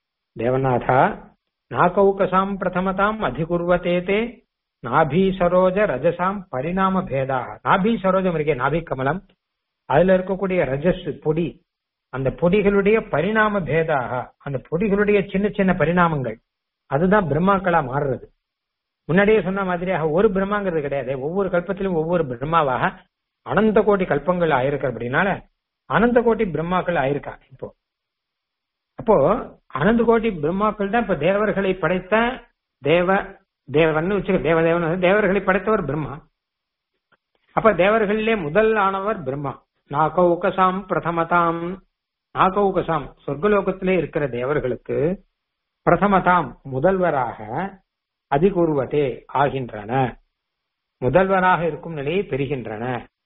தேவநாதா நாகௌகசாம் பிரதமதாம் அதிகுர்வதே தே நாபி சரோஜ ரஜசாம் பரிணாம பேதாக நாபி சரோஜம் இருக்கே நாபி கமலம் அதுல இருக்கக்கூடிய ரஜஸ் பொடி அந்த பொடிகளுடைய பரிணாம பேதாக அந்த பொடிகளுடைய சின்ன சின்ன பரிணாமங்கள் அதுதான் பிரம்மாக்களா மாறுறது முன்னாடியே சொன்ன மாதிரியாக ஒரு பிரம்மாங்கிறது கிடையாது ஒவ்வொரு கல்பத்திலும் ஒவ்வொரு பிரம்மாவாக அனந்த கோடி கல்பங்கள் ஆயிருக்கு அப்படின்னால அனந்த கோடி பிரம்மாக்கள் ஆயிருக்கா இப்போ அப்போ அனந்த கோடி பிரம்மாக்கள் தான் இப்ப தேவர்களை படைத்த தேவ தேவன் வச்சுக்க தேவதேவன் தேவர்களை படைத்தவர் பிரம்மா அப்ப தேவர்களிலே முதல் ஆனவர் பிரம்மா நாகௌகசாம் பிரதமதாம் நாகௌகசாம் சொர்க்கலோகத்திலே இருக்கிற தேவர்களுக்கு பிரதமதாம் முதல்வராக அதிகூர்வதே ஆகின்றன முதல்வராக இருக்கும் நிலையை பெறுகின்றன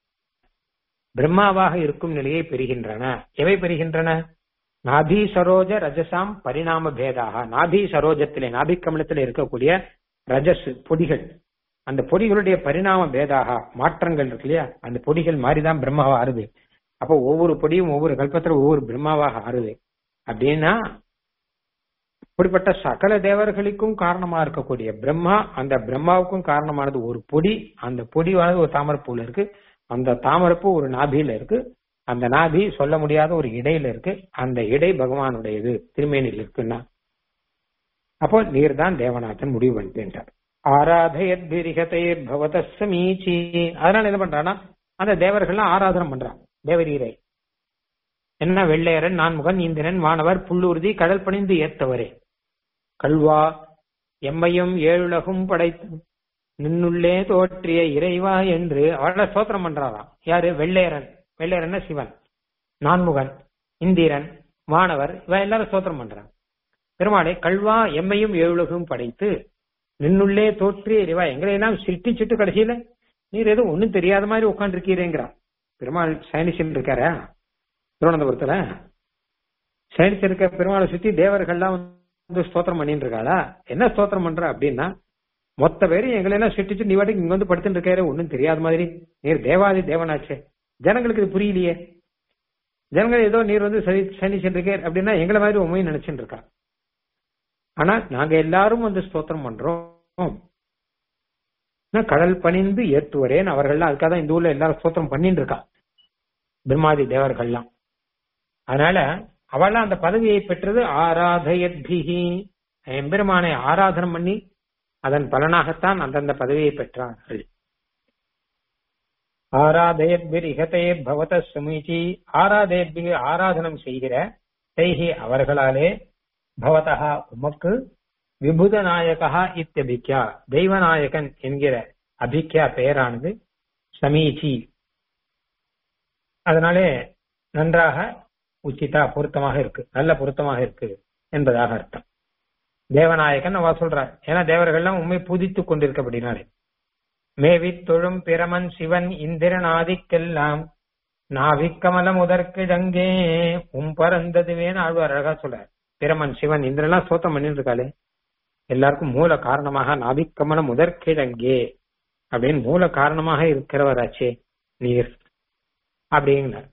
பிரம்மாவாக இருக்கும் நிலையை பெறுகின்றன எவை பெறுகின்றன நாபி சரோஜ ரஜசாம் பரிணாம பேதாக நாபி சரோஜத்திலே நாபி கமலத்திலே இருக்கக்கூடிய ரஜஸ் பொடிகள் அந்த பொடிகளுடைய பரிணாம பேதாக மாற்றங்கள் இருக்கு இல்லையா அந்த பொடிகள் மாறிதான் பிரம்மாவா ஆறுது அப்போ ஒவ்வொரு பொடியும் ஒவ்வொரு கல்பத்துல ஒவ்வொரு பிரம்மாவாக ஆறுது அப்படின்னா இப்படிப்பட்ட சகல தேவர்களுக்கும் காரணமா இருக்கக்கூடிய பிரம்மா அந்த பிரம்மாவுக்கும் காரணமானது ஒரு பொடி அந்த பொடியானது ஒரு தாமரப்பூல இருக்கு அந்த தாமரப்பூ ஒரு நாபியில இருக்கு அந்த நாபி சொல்ல முடியாத ஒரு இடையில இருக்கு அந்த இடை பகவானுடையது திருமேனியில் இருக்குன்னா அப்போ நீர் தான் தேவநாதன் முடிவு பண்ணிட்டார் ஆராதயத்பிரிகதைர் பவத சமீச்சி அதனால என்ன பண்றான்னா அந்த தேவர்கள்லாம் ஆராதனம் பண்றான் தேவரீரை என்ன வெள்ளையரன் நான்முகன் இந்திரன் வானவர் புல்லூர்தி கடல் பணிந்து ஏத்தவரே கல்வா எம்மையும் ஏழுலகும் படைத்து நின்னுள்ளே தோற்றிய இறைவா என்று அவள ஸ்தோத்திரம் பண்றாராம் யாரு வெள்ளையரன் வெள்ளையரன் சிவன் நான்முகன் இந்திரன் வானவர் இவ எல்லாரும் ஸ்தோத்திரம் பண்றாங்க பெருமாளை கல்வா எம்மையும் ஏழுலகும் படைத்து நின்னுள்ளே தோற்றிய இறைவா எங்களை எல்லாம் சிருஷ்டிச்சுட்டு கடைசியில நீர் எதுவும் ஒண்ணும் தெரியாத மாதிரி உட்காந்துருக்கீரேங்கிறான் பெருமாள் சைனிஷன் இருக்காரா திருவனந்தபுரத்துல சைனிஸ் இருக்க பெருமாளை சுத்தி தேவர்கள்லாம் வந்து ஸ்தோத்திரம் பண்ணிட்டு இருக்காளா என்ன ஸ்தோத்திரம் பண்ற அப்படின்னா மொத்த பேரும் எங்களை எல்லாம் சிருஷ்டிச்சு நீ வாட்டுக்கு இங்க வந்து படுத்துட்டு இருக்காரு ஒண்ணும் தெரியாத மாதிரி நீர் தேவாதி தேவனாச்சே ஜனங்களுக்கு இது புரியலையே ஜனங்கள் ஏதோ நீர் வந்து சனி சனி சென்றிருக்கேன் அப்படின்னா எங்களை மாதிரி உண்மையை நினைச்சுட்டு இருக்கா ஆனா நாங்க எல்லாரும் வந்து ஸ்தோத்திரம் பண்றோம் கடல் பணிந்து ஏற்றுவரேன் அவர்கள்லாம் அதுக்காக தான் இந்த ஊர்ல எல்லாரும் ஸ்தோத்திரம் பண்ணிட்டு இருக்கா பிரம்மாதி தேவர்கள்லாம் அதனால அவள்லாம் அந்த பதவியை பெற்றது ஆராதயத்பிகி எம்பெருமானை ஆராதனம் பண்ணி அதன் பலனாகத்தான் அந்தந்த பதவியை பெற்றார்கள் ஆராதயத்பிரிகதே பவத சுமிச்சி ஆராதயத்பி ஆராதனம் செய்கிற செய்கி அவர்களாலே பவதா உமக்கு விபுத நாயகா இத்தியபிக்யா தெய்வநாயகன் என்கிற அபிக்யா பெயரானது சமீச்சி அதனாலே நன்றாக உச்சிதா பொருத்தமாக இருக்கு நல்ல பொருத்தமாக இருக்கு என்பதாக அர்த்தம் தேவநாயகன் அவ சொல்றார் ஏன்னா தேவர்கள்லாம் உண்மை பூதித்துக் கொண்டிருக்கபடினாலே மேவி தொழும் பிரமன் சிவன் இந்திரன் ஆதிக்கெல்லாம் நாவிக்கமல முதற்கு ஜங்கே உம் பறந்ததுவேன்னு ஆழ்வார் அழகா சொல்றார் பிரமன் சிவன் இந்திரன்லாம் சோத்தம் பண்ணிட்டு இருக்காளே எல்லாருக்கும் மூல காரணமாக நாபிக்கமல முதற்கிழங்கே அப்படின்னு மூல காரணமாக இருக்கிறவராச்சே நீர் அப்படிங்கிறார்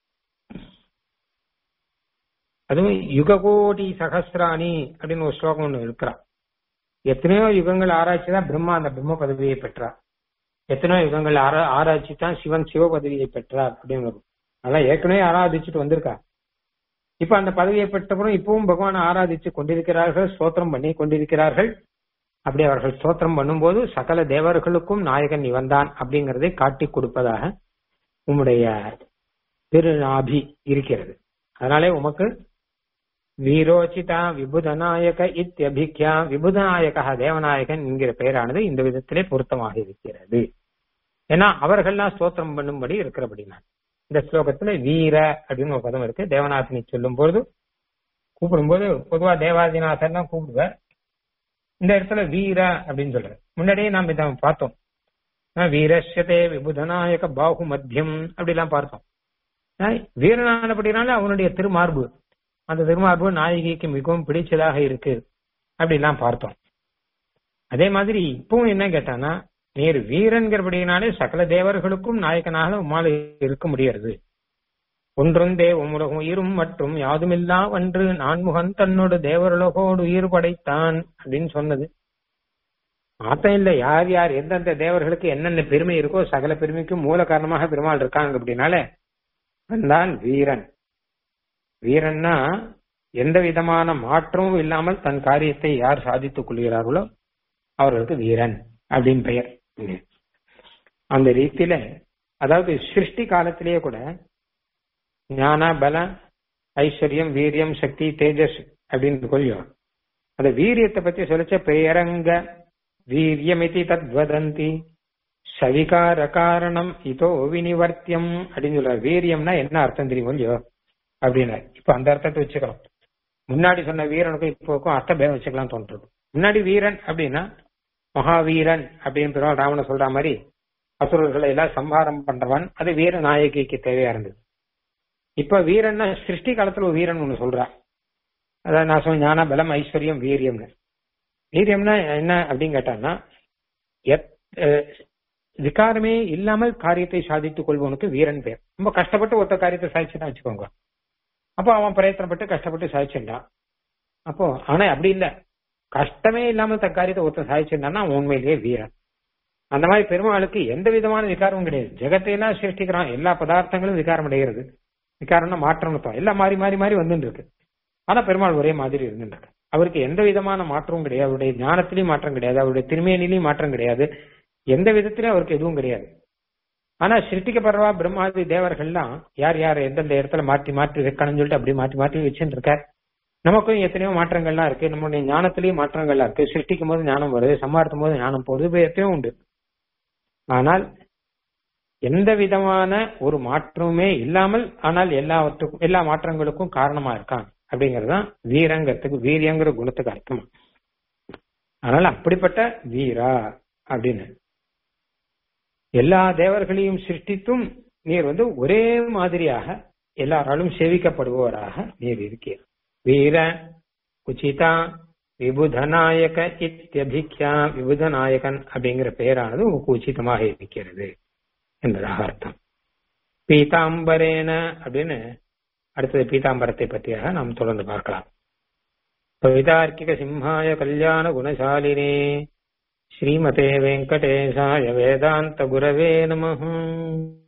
அதுவும் யுககோடி சகசிராணி அப்படின்னு ஒரு ஸ்லோகம் ஒண்ணு இருக்கிறான் எத்தனையோ யுகங்கள் ஆராய்ச்சி தான் பிரம்மா அந்த பிரம்ம பதவியை பெற்றார் எத்தனையோ யுகங்கள் ஆரா ஆராய்ச்சி தான் சிவன் சிவ பதவியை பெற்றார் அப்படின்னு வரும் அதெல்லாம் ஏற்கனவே ஆராதிச்சுட்டு வந்திருக்கா இப்ப அந்த பதவியை பெற்றப்புறம் இப்பவும் பகவான் ஆராதிச்சு கொண்டிருக்கிறார்கள் ஸ்தோத்திரம் பண்ணி கொண்டிருக்கிறார்கள் அப்படி அவர்கள் ஸ்தோத்திரம் பண்ணும்போது சகல தேவர்களுக்கும் நாயகன் இவன்தான் அப்படிங்கறதை காட்டி கொடுப்பதாக உம்முடைய திருநாபி இருக்கிறது அதனாலே உமக்கு வீரோச்சிதா விபுதநாயக இத்தியபிக்யா விபுதநாயகா தேவநாயகன் என்கிற பெயரானது இந்த விதத்திலே பொருத்தமாக இருக்கிறது ஏன்னா அவர்கள்லாம் ஸ்தோத்திரம் பண்ணும்படி இருக்கிறபடினா இந்த ஸ்லோகத்துல வீர அப்படின்னு ஒரு பதம் இருக்கு தேவநாதனை சொல்லும் பொழுது கூப்பிடும்போது பொதுவா தேவாதிநாதன் தான் கூப்பிடுவார் இந்த இடத்துல வீர அப்படின்னு சொல்றாரு முன்னாடியே நாம் இதை பார்த்தோம் வீரஸ்யதே விபுதநாயக பாகு மத்தியம் அப்படிலாம் பார்த்தோம் வீரனானபடினால அவனுடைய திருமார்பு அந்த திருமார்பு நாயகிக்கு மிகவும் பிடிச்சதாக இருக்கு அப்படிலாம் பார்த்தோம் அதே மாதிரி இப்பவும் என்ன கேட்டானா நீர் வீரன்கிறபடினாலே சகல தேவர்களுக்கும் நாயகனாக உமால இருக்க முடியாது ஒன்றொந்தே உம்முலகம் உயிரும் மற்றும் யாதுமில்லா ஒன்று நான்முகன் தன்னோட தேவருலகோடு உயிர் படைத்தான் அப்படின்னு சொன்னது மாத்தம் இல்ல யார் யார் எந்தெந்த தேவர்களுக்கு என்னென்ன பெருமை இருக்கோ சகல பெருமைக்கும் மூல காரணமாக பெருமாள் இருக்காங்க அப்படின்னால தான் வீரன் வீரன்னா எந்த விதமான மாற்றமும் இல்லாமல் தன் காரியத்தை யார் சாதித்துக் கொள்கிறார்களோ அவர்களுக்கு வீரன் அப்படின்னு பெயர் அந்த ரீதியில அதாவது சிருஷ்டி காலத்திலேயே கூட ஞான பல ஐஸ்வர்யம் வீரியம் சக்தி தேஜஸ் அப்படின்னு கொள்ளியும் அந்த வீரியத்தை பத்தி சொல்லிச்ச பெயரங்க வீரியமிதி தத்வதந்தி சவிகார காரணம் இதோ வினிவர்த்தியம் அப்படின்னு சொல்ற வீரியம்னா என்ன அர்த்தம் தெரியும் கொஞ்சம் அப்படின்னா இப்ப அந்த அர்த்தத்தை வச்சுக்கலாம் முன்னாடி சொன்ன வீரனுக்கும் இப்போக்கும் அர்த்த பேதம் வச்சுக்கலாம் தோன்றது முன்னாடி வீரன் அப்படின்னா மகாவீரன் அப்படின்னு பெருமாள் ராவண சொல்ற மாதிரி அசுரர்களை எல்லாம் சம்ஹாரம் பண்றவன் அது வீர நாயகிக்கு தேவையா இருந்தது இப்ப வீரன்னா சிருஷ்டி காலத்துல ஒரு வீரன் ஒண்ணு சொல்றான் அதாவது நான் சொன்ன ஞான பலம் ஐஸ்வர்யம் வீரியம்னு வீரியம்னா என்ன அப்படின்னு கேட்டான்னா விகாரமே இல்லாமல் காரியத்தை சாதித்துக் கொள்பவனுக்கு வீரன் பேர் ரொம்ப கஷ்டப்பட்டு ஒருத்த காரியத்தை சாதிச்சுதான் வச்சுக்கோங்க அப்போ அவன் பிரயத்தனப்பட்டு கஷ்டப்பட்டு சாதிச்சுட்டான் அப்போ ஆனா அப்படி இல்ல கஷ்டமே இல்லாம தன் காரியத்தை ஒருத்தன் சாதிச்சிருந்தான்னா அவன் உண்மையிலேயே வீரன் அந்த மாதிரி பெருமாளுக்கு எந்த விதமான விகாரமும் கிடையாது ஜெகத்தையெல்லாம் சிருஷ்டிக்கிறான் எல்லா பதார்த்தங்களும் விகாரம் அடைகிறது விகாரம்னா மாற்றம் அர்த்தம் எல்லாம் மாறி மாறி மாறி வந்துட்டு இருக்கு ஆனா பெருமாள் ஒரே மாதிரி இருந்துட்டு இருக்கு அவருக்கு எந்த விதமான மாற்றமும் கிடையாது அவருடைய ஞானத்திலையும் மாற்றம் கிடையாது அவருடைய திருமேனிலையும் மாற்றம் கிடையாது எந்த விதத்திலையும் அவருக்கு எதுவும் கிடையாது ஆனா சிருஷ்டிக்கப்படுறவா பிரம்மாதி தேவர்கள்லாம் யார் யார் எந்தெந்த இடத்துல மாற்றி மாற்றி வைக்கணும்னு சொல்லிட்டு அப்படி மாற்றி மாற்றி வச்சுட்டு இருக்கார் நமக்கும் எத்தனையோ மாற்றங்கள்லாம் இருக்கு நம்மளுடைய ஞானத்திலயும் மாற்றங்கள்லாம் இருக்கு சிருஷ்டிக்கும் போது ஞானம் வருது சம்மார்த்தும் போது ஞானம் போகுது இப்ப எத்தனையோ உண்டு ஆனால் எந்த விதமான ஒரு மாற்றமுமே இல்லாமல் ஆனால் எல்லாவற்றுக்கும் எல்லா மாற்றங்களுக்கும் காரணமா இருக்கான் அப்படிங்கறதுதான் வீரங்கிறதுக்கு வீரியங்கிற குணத்துக்கு அர்த்தம் அதனால அப்படிப்பட்ட வீரா அப்படின்னு எல்லா தேவர்களையும் சிருஷ்டித்தும் நீர் வந்து ஒரே மாதிரியாக எல்லாராலும் சேவிக்கப்படுபவராக நீர் இருக்கீர் வீர உச்சிதா விபுதநாயக இத்தியபிக்யா விபுதநாயகன் அப்படிங்கிற பெயரானது உங்களுக்கு உச்சிதமாக இருக்கிறது என்பதாக அர்த்தம் பீதாம்பரேன அப்படின்னு அடுத்தது பீதாம்பரத்தை பற்றியாக நாம் தொடர்ந்து பார்க்கலாம் பவிதார்க்கிக சிம்ஹாய கல்யாண குணசாலினே ஸ்ரீமதே வெங்கடேசாய வேதாந்த குரவே நம